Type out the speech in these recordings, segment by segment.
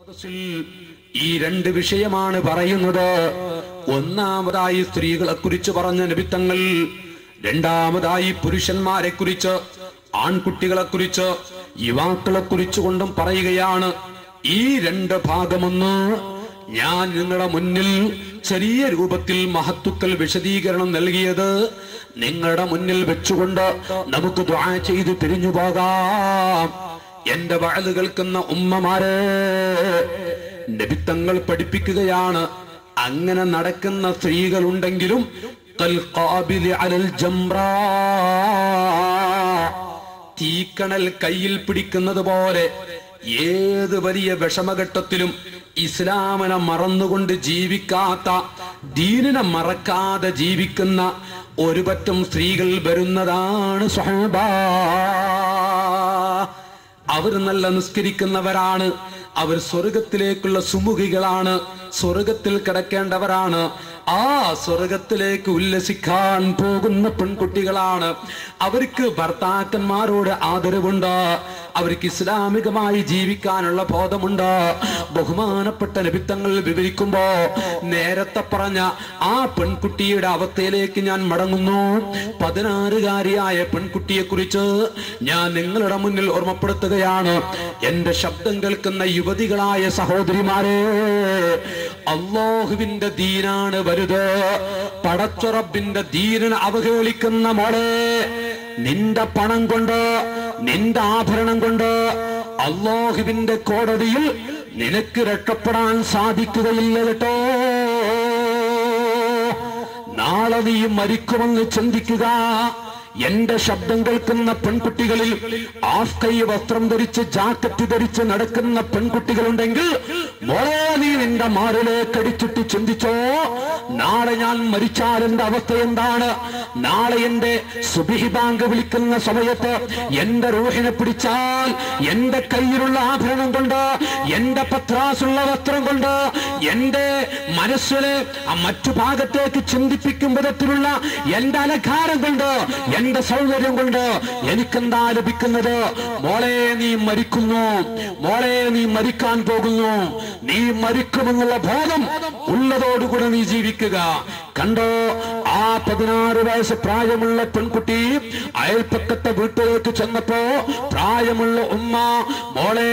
ഈ രണ്ട് വിഷയമാണ് പറയുന്നത് ഒന്നാമതായി സ്ത്രീകളെ കുറിച്ച് പറഞ്ഞ നിമിത്തങ്ങൾ രണ്ടാമതായി പുരുഷന്മാരെ കുറിച്ച് ആൺകുട്ടികളെ കുറിച്ച് യുവാക്കളെ കുറിച്ച് കൊണ്ടും പറയുകയാണ് ഈ രണ്ട് ഭാഗമൊന്ന് ഞാൻ നിങ്ങളുടെ മുന്നിൽ ചെറിയ രൂപത്തിൽ മഹത്തുക്കൾ വിശദീകരണം നൽകിയത് നിങ്ങളുടെ മുന്നിൽ വെച്ചുകൊണ്ട് നമുക്ക് ദ്വാ ചെയ്ത് പിരിഞ്ഞു പോകാം എന്റെ വഴല് കേൾക്കുന്ന ഉമ്മമാരെ നബിത്തങ്ങൾ പഠിപ്പിക്കുകയാണ് അങ്ങനെ നടക്കുന്ന സ്ത്രീകളുണ്ടെങ്കിലും കൽഖാബിലി അലൽ ജംറാ. തീക്കണൽ കയ്യിൽ പിടിക്കുന്നത് പോലെ ഏത് വലിയ വിഷമഘട്ടത്തിലും ഇസ്ലാമിനെ മറന്നുകൊണ്ട് ജീവിക്കാത്ത ദീനിനെ മറക്കാതെ ജീവിക്കുന്ന ഒരു പറ്റം സ്ത്രീകൾ വരുന്നതാണ് സ്വഹബ അവർ നല്ല നിസ്കരിക്കുന്നവരാണ് അവർ സ്വർഗത്തിലേക്കുള്ള സുമുഖികളാണ് സ്വർഗത്തിൽ കിടക്കേണ്ടവരാണ് ആ സ്വർഗത്തിലേക്ക് ഉല്ലസിക്കാൻ പോകുന്ന പെൺകുട്ടികളാണ് അവർക്ക് ഭർത്താക്കന്മാരോട് ആദരവുണ്ട് അവർക്ക് ഇസ്ലാമികമായി ജീവിക്കാനുള്ള ബോധമുണ്ട് ബഹുമാനപ്പെട്ട നിമിത്തങ്ങൾ വിവരിക്കുമ്പോ നേരത്തെ പറഞ്ഞ ആ പെൺകുട്ടിയുടെ അവസ്ഥയിലേക്ക് ഞാൻ മടങ്ങുന്നു പതിനാറുകാരിയായ പെൺകുട്ടിയെ കുറിച്ച് ഞാൻ നിങ്ങളുടെ മുന്നിൽ ഓർമ്മപ്പെടുത്തുകയാണ് എന്റെ ശബ്ദം കേൾക്കുന്ന യുവതികളായ സഹോദരിമാരെ അള്ളാഹുവിന്റെ ദീനാണ് വലുത് പടച്ചുറബിന്റെ ദീനിനെ അവഹേളിക്കുന്ന മോളെ നിന്റെ പണം കൊണ്ട് നിന്റെ ആഭരണം കൊണ്ട് അള്ളാഹുവിന്റെ കോടതിയിൽ നിനക്ക് രക്ഷപ്പെടാൻ സാധിക്കുകയില്ല കേട്ടോ നാളെ നീ മരിക്കുമെന്ന് ചിന്തിക്കുക എന്റെ ശബ്ദം കേൾക്കുന്ന പെൺകുട്ടികളിൽ ആഫ്കൈ വസ്ത്രം ധരിച്ച് ജാക്കറ്റ് ധരിച്ച് നടക്കുന്ന പെൺകുട്ടികളുണ്ടെങ്കിൽ മോളെ നീ നിന്റെ മാറിലേക്ക് അടിച്ചിട്ട് ചിന്തിച്ചോ നാളെ ഞാൻ മരിച്ചാൽ എന്റെ അവസ്ഥ എന്താണ് നാളെ എന്റെ സുബിഹി ബാങ്ക് വിളിക്കുന്ന സമയത്ത് എന്റെ റൂഹിനെ പിടിച്ചാൽ എന്റെ കയ്യിലുള്ള ആഭരണം കൊണ്ട് എന്റെ പത്രാസുള്ള വസ്ത്രം കൊണ്ട് എന്റെ മനസ്സിനെ ആ മറ്റു ഭാഗത്തേക്ക് ചിന്തിപ്പിക്കും വിധത്തിലുള്ള എന്റെ അലങ്കാരം കൊണ്ട് എന്റെ സൗകര്യം കൊണ്ട് എനിക്കെന്താ ലഭിക്കുന്നത് മോളെ നീ മരിക്കുന്നു മോളെ നീ മരിക്കാൻ പോകുന്നു നീ മരിക്കുമെന്നുള്ള ബോധം ഉള്ളതോടുകൂടെ നീ ജീവിക്കുക കണ്ടോ ആ പതിനാറ് വയസ്സ് പ്രായമുള്ള പെൺകുട്ടി അയൽപ്പക്കത്തെ വീട്ടിലേക്ക് ചെന്നപ്പോ പ്രായമുള്ള ഉമ്മ മോളെ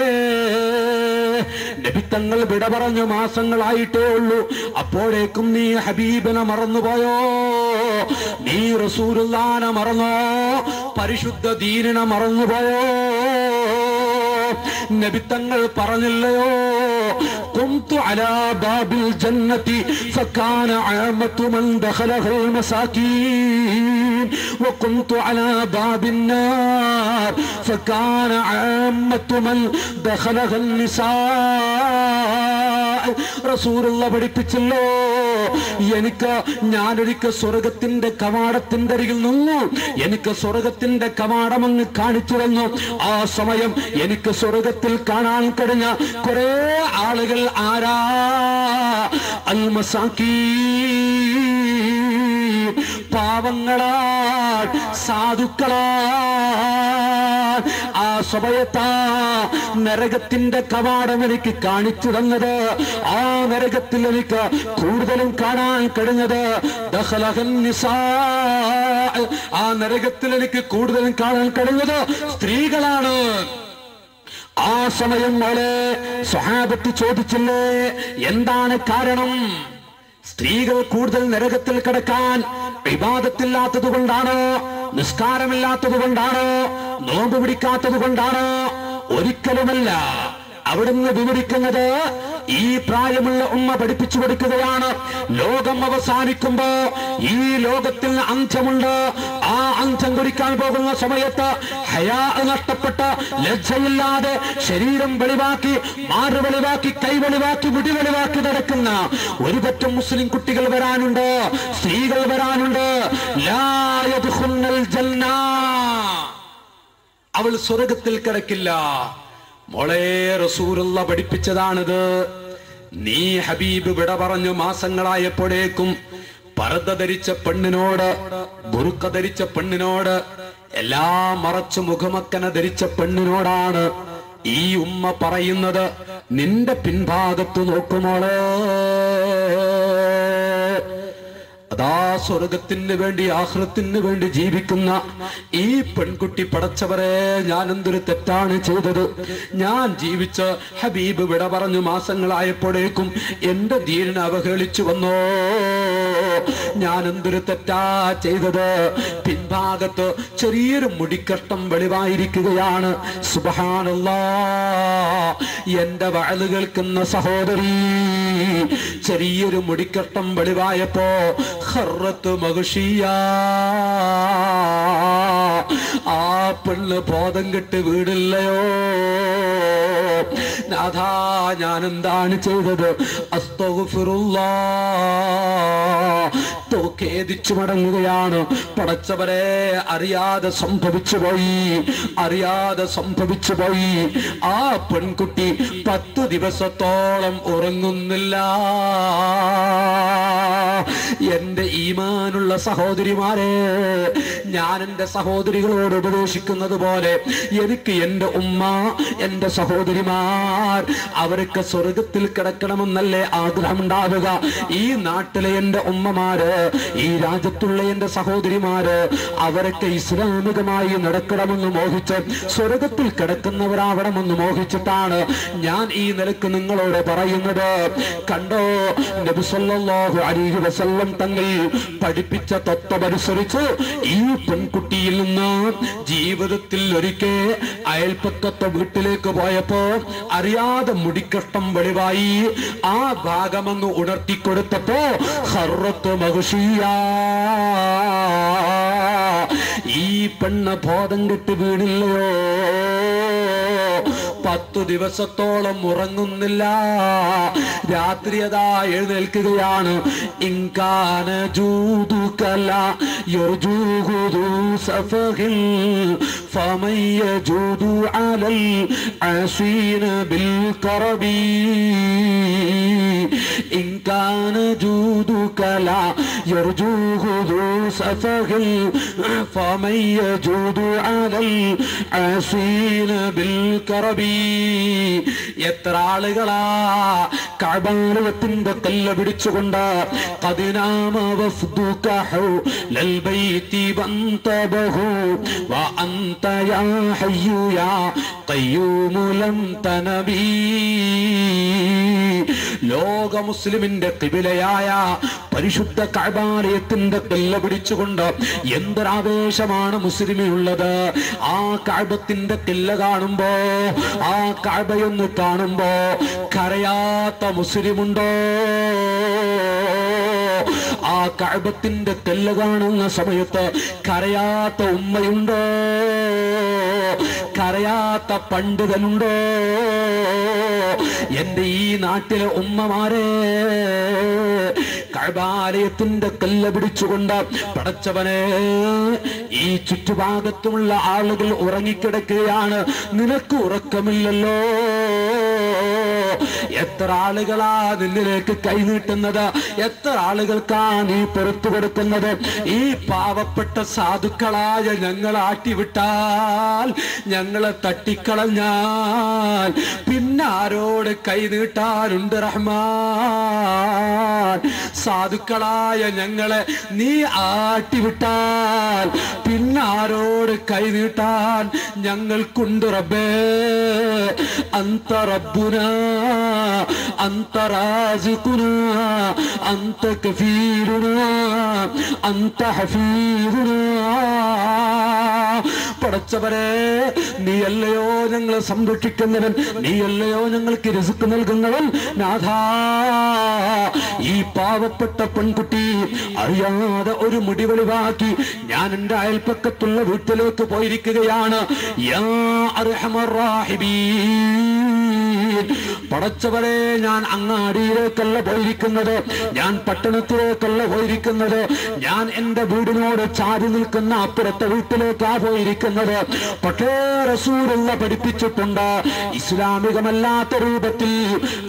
നബിത്തങ്ങൾ വിട പറഞ്ഞു മാസങ്ങളായിട്ടേ ഉള്ളൂ അപ്പോഴേക്കും നീ ഹബീബിനെ മറന്നുപോയോ നീ റസൂലുള്ളാനെ മറന്നോ പരിശുദ്ധ ദീനിനെ മറന്നുപോയോ നബിത്തങ്ങൾ പറഞ്ഞില്ലയോ كنت على باب الجنة فكان عامة من دخلها المساكين وكنت على باب النار فكان عامة من دخلها النساء رسول الله പഠിപ്പിച്ചല്ലോ എനിക്ക് ഞാനൊരിക്കൽ സ്വർഗത്തിന്റെ കവാടത്തിന്റെ അരികിൽ നിന്നു എനിക്ക് സ്വർഗത്തിന്റെ കവാടം അങ്ങ് കാണിച്ചു തന്നു ആ സമയം എനിക്ക് സ്വർഗത്തിൽ കാണാൻ കഴിഞ്ഞ കുറെ ആളുകൾ ആരാ അൽമസാക്കീ പാവങ്ങളാ സാധുക്കളാ ആ സമയത്താ നരകത്തിന്റെ കവാടം എനിക്ക് കാണിച്ചു തന്നത് ആ നരകത്തിൽ എനിക്ക് കൂടുതലും കാണാൻ കഴിഞ്ഞത് ദഖലഹൻ നിസാ. ആ നരകത്തിൽ എനിക്ക് കൂടുതലും കാണാൻ കഴിഞ്ഞത് സ്ത്രീകളാണ് ആ സമയം മോളെ സ്വഹാബത്ത് ചോദിച്ചില്ലേ എന്താണ് കാരണം സ്ത്രീകൾ കൂടുതൽ നരകത്തിൽ കിടക്കാൻ വിവാദത്തില്ലാത്തത് കൊണ്ടാണോ നിസ്കാരമില്ലാത്തത് കൊണ്ടാണോ നോമ്പ് പിടിക്കാത്തത് കൊണ്ടാണോ ഒരിക്കലുമല്ല അവിടുന്ന് വിവരിക്കുന്നത് ഈ പ്രായമുള്ള ഉമ്മ പഠിപ്പിച്ചു കൊടുക്കുകയാണ് ലോകം അവസാനിക്കുമ്പോ ഈ ലോകത്തിൽ അന്ത്യമുണ്ട് ആ അന്ത്യം കുറിക്കാൻ പോകുന്ന സമയത്ത് ഹയാ നഷ്ടപ്പെട്ട ലജ്ജയില്ലാതെ ശരീരം വെളിവാക്കി മാറ് വെളിവാക്കി കൈ വെളിവാക്കി മുടി വെളിവാക്കി നടക്കുന്ന ഒരു പറ്റം മുസ്ലിം കുട്ടികൾ വരാനുണ്ട് സ്ത്രീകൾ വരാനുണ്ട് ലാ യദ്ഖുൽനൽ ജന്ന അവൾ സ്വർഗത്തിൽ കിടക്കില്ല മോളെ റസൂലുള്ള പഠിപ്പിച്ചതാണിത് നീ ഹബീബ് വിട പറഞ്ഞു മാസങ്ങളായപ്പോഴേക്കും പർദ്ദ ധരിച്ച പെണ്ണിനോട് ബുറുക്ക ധരിച്ച പെണ്ണിനോട് എല്ലാം മറച്ചു മുഖമക്കന ധരിച്ച പെണ്ണിനോടാണ് ഈ ഉമ്മ പറയുന്നത് നിന്റെ പിൻഭാഗത്ത് നോക്കുമോളെ അതാ സ്വർഗത്തിന് വേണ്ടി ആഹ്റത്തിന് വേണ്ടി ജീവിക്കുന്ന ഈ പെൺകുട്ടി പടച്ചവരെ ഞാൻ എന്തൊരു തെറ്റാണ് ചെയ്തത് ഞാൻ ജീവിച്ച ഹബീബ് വിട പറഞ്ഞു മാസങ്ങളായപ്പോഴേക്കും എന്റെ ധീരനെ അവഹേളിച്ചു വന്നോ ഞാൻ എന്തൊരു തെറ്റാ ചെയ്തത് പിൻഭാഗത്ത് ചെറിയൊരു മുടിക്കട്ടം വെളിവായിരിക്കുകയാണ് സുബഹാനല്ലാ എന്റെ വയല് കേൾക്കുന്ന സഹോദരി ചെറിയൊരു മുടിക്കട്ടം വെളിവായപ്പോ ഹർറത്ത് മഹുഷിയ ആ പെണ്ണ് ബോധം കെട്ട് വീടില്ലയോ നാഥാ ഞാൻ എന്താണ് ചെയ്തത് അസ്തഗ്ഫിറുല്ലാ തോ ഖേദിച്ചു മടങ്ങുകയാണ് പടച്ചവരെ അറിയാതെ സംഭവിച്ചു പോയി അറിയാതെ സംഭവിച്ചു പോയി ആ പെൺകുട്ടി പത്ത് ദിവസത്തോളം ഉറങ്ങുന്നില്ല എന്റെ ഈമാനുള്ള സഹോദരിമാരെ ഞാൻ എന്റെ സഹോദരികളോട് ഉപദേശിക്കുന്നത് പോലെ എനിക്ക് എന്റെ ഉമ്മ എന്റെ സഹോദരിമാർ അവർക്ക് സ്വർഗത്തിൽ കിടക്കണമെന്നല്ലേ ആഗ്രഹമുണ്ടാവുക ഈ നാട്ടിലെ എന്റെ ഉമ്മമാര് ഈ രാജ്യത്തുള്ള എന്റെ സഹോദരിമാര് അവരൊക്കെ ഇസ്ലാമികമായി നടക്കണമെന്ന് മോഹിച്ച് സ്വർഗത്തിൽ കിടക്കുന്നവരാവണമെന്ന് മോഹിച്ചിട്ടാണ് ഞാൻ ഈ നിലക്ക് നിങ്ങളോട് പറയുന്നത് കണ്ടോ നബി സല്ലല്ലാഹു അലൈഹി വസല്ലം തങ്ങൾ പഠിപ്പിച്ച തത്വമനുസരിച്ച് ഈ പെൺകുട്ടിയിൽ നിന്ന് ജീവിതത്തിൽ ഒരിക്കൽ അയൽപ്പക്കത്തെ വീട്ടിലേക്ക് പോയപ്പോ അറിയാതെ മുടിക്കഷ്ടം വെളിവായി ആ ഭാഗമങ്ങ് ഉണർത്തിക്കൊടുത്തപ്പോ ഹർറത്ത് മഹുഷിയ ഈ പെണ്ണ് ബോധം കെട്ട് വീണില്ലയോ പത്തു ദിവസത്തോളം ഉറങ്ങുന്നില്ല രാത്രി അതാ എഴുന്നേൽക്കുകയാണ് ഇൻകാന ജൂതുകല യർജൂഹുദു സഫഹിൽ فمن يجود على العاصين بالكرب إن كان جودك لا يرجوه ذو سفه فمن يجود على العاصين بالكرب എത്ര ആളുകളാ കഴബാലയത്തിന്റെ കല്ല് പിടിച്ചുകൊണ്ട് قدنام وفدك حول البيت وانتبهوا وأنت يا حي يا قيوم لم تنبي ലോക മുസ്ലിമിന്റെ കിബിലയായ പരിശുദ്ധ കഴബാലയത്തിന്റെ കല്ല് പിടിച്ചുകൊണ്ട് എന്തൊരാവേശമാണ് മുസ്ലിമിനുള്ളത് ആ കഴബത്തിന്റെ കില്ല കാണുമ്പോ ആ കഴബയൊന്ന് കാണുമ്പോ കരയാത്ത മുസ്ലിമുണ്ടോ ആ കഴബത്തിന്റെ തെല്ല് കാണുന്ന സമയത്ത് കരയാത്ത ഉമ്മയുണ്ടോ കരയാത്ത പണ്ഡിതനുണ്ടോ എന്റെ ഈ നാട്ടിലെ ഉമ്മമാരെ കഴബാലയത്തിന്റെ കല്ല് പിടിച്ചുകൊണ്ട് പടച്ചവനെ ഈ ചുറ്റുഭാഗത്തുമുള്ള ആളുകൾ ഉറങ്ങിക്കിടക്കുകയാണ് നിനക്ക് ഉറക്കമില്ലല്ലോ എത്ര ആളുകളാ നിന്നിലേക്ക് കൈനീട്ടുന്നത് എത്ര ആളുകൾക്കാ നീ പുറത്തു കൊടുക്കുന്നത് ഈ പാവപ്പെട്ട സാധുക്കളായ ഞങ്ങൾ ആട്ടിവിട്ടാൽ ഞങ്ങളെ തട്ടിക്കളഞ്ഞാൽ പിന്നെ ആരോട് കൈനീട്ടാനുണ്ട് റഹ്മാൻ സാധുക്കളായ ഞങ്ങളെ നീ ആട്ടിവിട്ടാൽ പിന്നെ ആരോട് കൈനീട്ടാൻ ഞങ്ങൾക്കുണ്ട് റബ്ബേ അന്ത റബ്ബുന അന്ത റാസിഖുന അന്ത കഫീലുന അന്ത ഹഫീദുന പടച്ചവരെ നീയല്ലയോ ഞങ്ങളെ സംരക്ഷിക്കുന്നവൻ നീയല്ലയോ ഞങ്ങൾക്ക് റിസ്ക് നൽകുന്നവൻ നാഥാ ഈ പാവപ്പെട്ട പെൺകുട്ടി അറിയാതെ ഒരു മുടി വെളിവാക്കി ഞാൻ എന്റെ അയൽപ്പക്കത്തുള്ള വീട്ടിലേക്ക് പോയിരിക്കുകയാണ് യാ അർഹമർ റാഹിമീൻ. പടച്ചവരെ ഞാൻ അങ്ങാടിയിലേക്കല്ല പോയിരിക്കുന്നത് ഞാൻ പട്ടണത്തിലേക്കല്ല പോയിരിക്കുന്നത് ഞാൻ എന്റെ വീടിനോട് ചാരി നിൽക്കുന്ന അപ്പുറത്തെ വീട്ടിലേക്കാ പോയിരിക്കുന്നത് പക്ഷേ റസൂലുള്ള പഠിപ്പിച്ചിട്ടുണ്ട് ഇസ്ലാമികമല്ലാത്ത രൂപത്തിൽ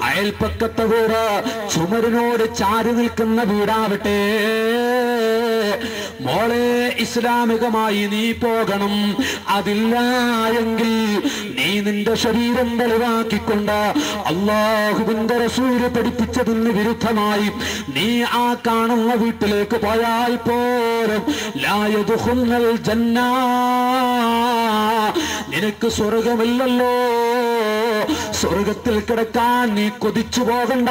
അയൽപ്പക്കത്തെ വീട് ചുമരിനോട് ചാരി നിൽക്കുന്ന വീടാവട്ടെ മോളെ ഇസ്ലാമികമായി നീ പോകണം അതില്ല എങ്കിൽ നീ നിന്റെ ശരീരം വെളിവാക്കിക്കൊണ്ട് അള്ളാഹുവിന്റെ റസൂല് പഠിപ്പിച്ചതിന് വിരുദ്ധമായി നീ ആ കാണുന്ന വീട്ടിലേക്ക് പോയാൽ പോലും ലായതുഹുന്നൽ ജന്ന നിനക്ക് സ്വർഗമില്ലല്ലോ സ്വർഗത്തിൽ കിടക്കാൻ നീ കൊതിച്ചു പോകണ്ട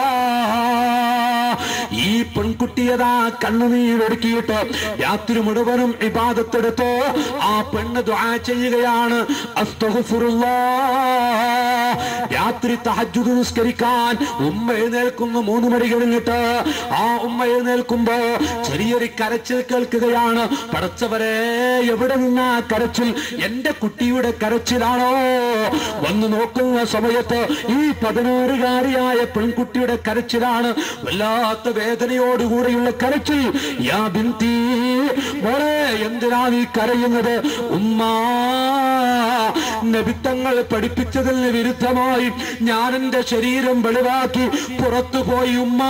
ഈ പെൺകുട്ടിയതാ കണ്ണുനീരൊടുക്കിയിട്ട് രാത്രി മുഴുവനും ഇബാദത്തെടുത്തോ ആ പെണ്ണ് ദ്വാ ചെയ്യുകയാണ് അസ്തഗ്ഫിറുല്ലാ. രാത്രി തഹജ്ജുദ് നിസ്കരിക്കാൻ ഉമ്മ എഴുന്നേൽക്കുന്നു മൂന്ന് മണി കഴിഞ്ഞിട്ട് ആ ഉമ്മ എഴുന്നേൽക്കുമ്പോ ചെറിയൊരു കരച്ചിൽ കേൾക്കുകയാണ് പടച്ചവരെ എവിടെ നിന്നാ കരച്ചിൽ എന്റെ കുട്ടിയുടെ കരച്ചിലാണോ വന്ന് നോക്കുന്ന സമയത്ത് ഈ പതിനാറുകാരിയായ പെൺകുട്ടിയുടെ കരച്ചിലാണ് വല്ലാത്ത വേദനയോടുകൂടിയുള്ള കരച്ചിൽ യാ ബിന്തി മോളെ എന്തിനാ നീ കരയുന്നത് ഉമ്മ നബിത്തങ്ങൾ പഠിപ്പിച്ചതിന് വിരുദ്ധമായി ഞാൻ എന്റെ ശരീരം വെളിവാക്കി പുറത്തു പോയി ഉമ്മ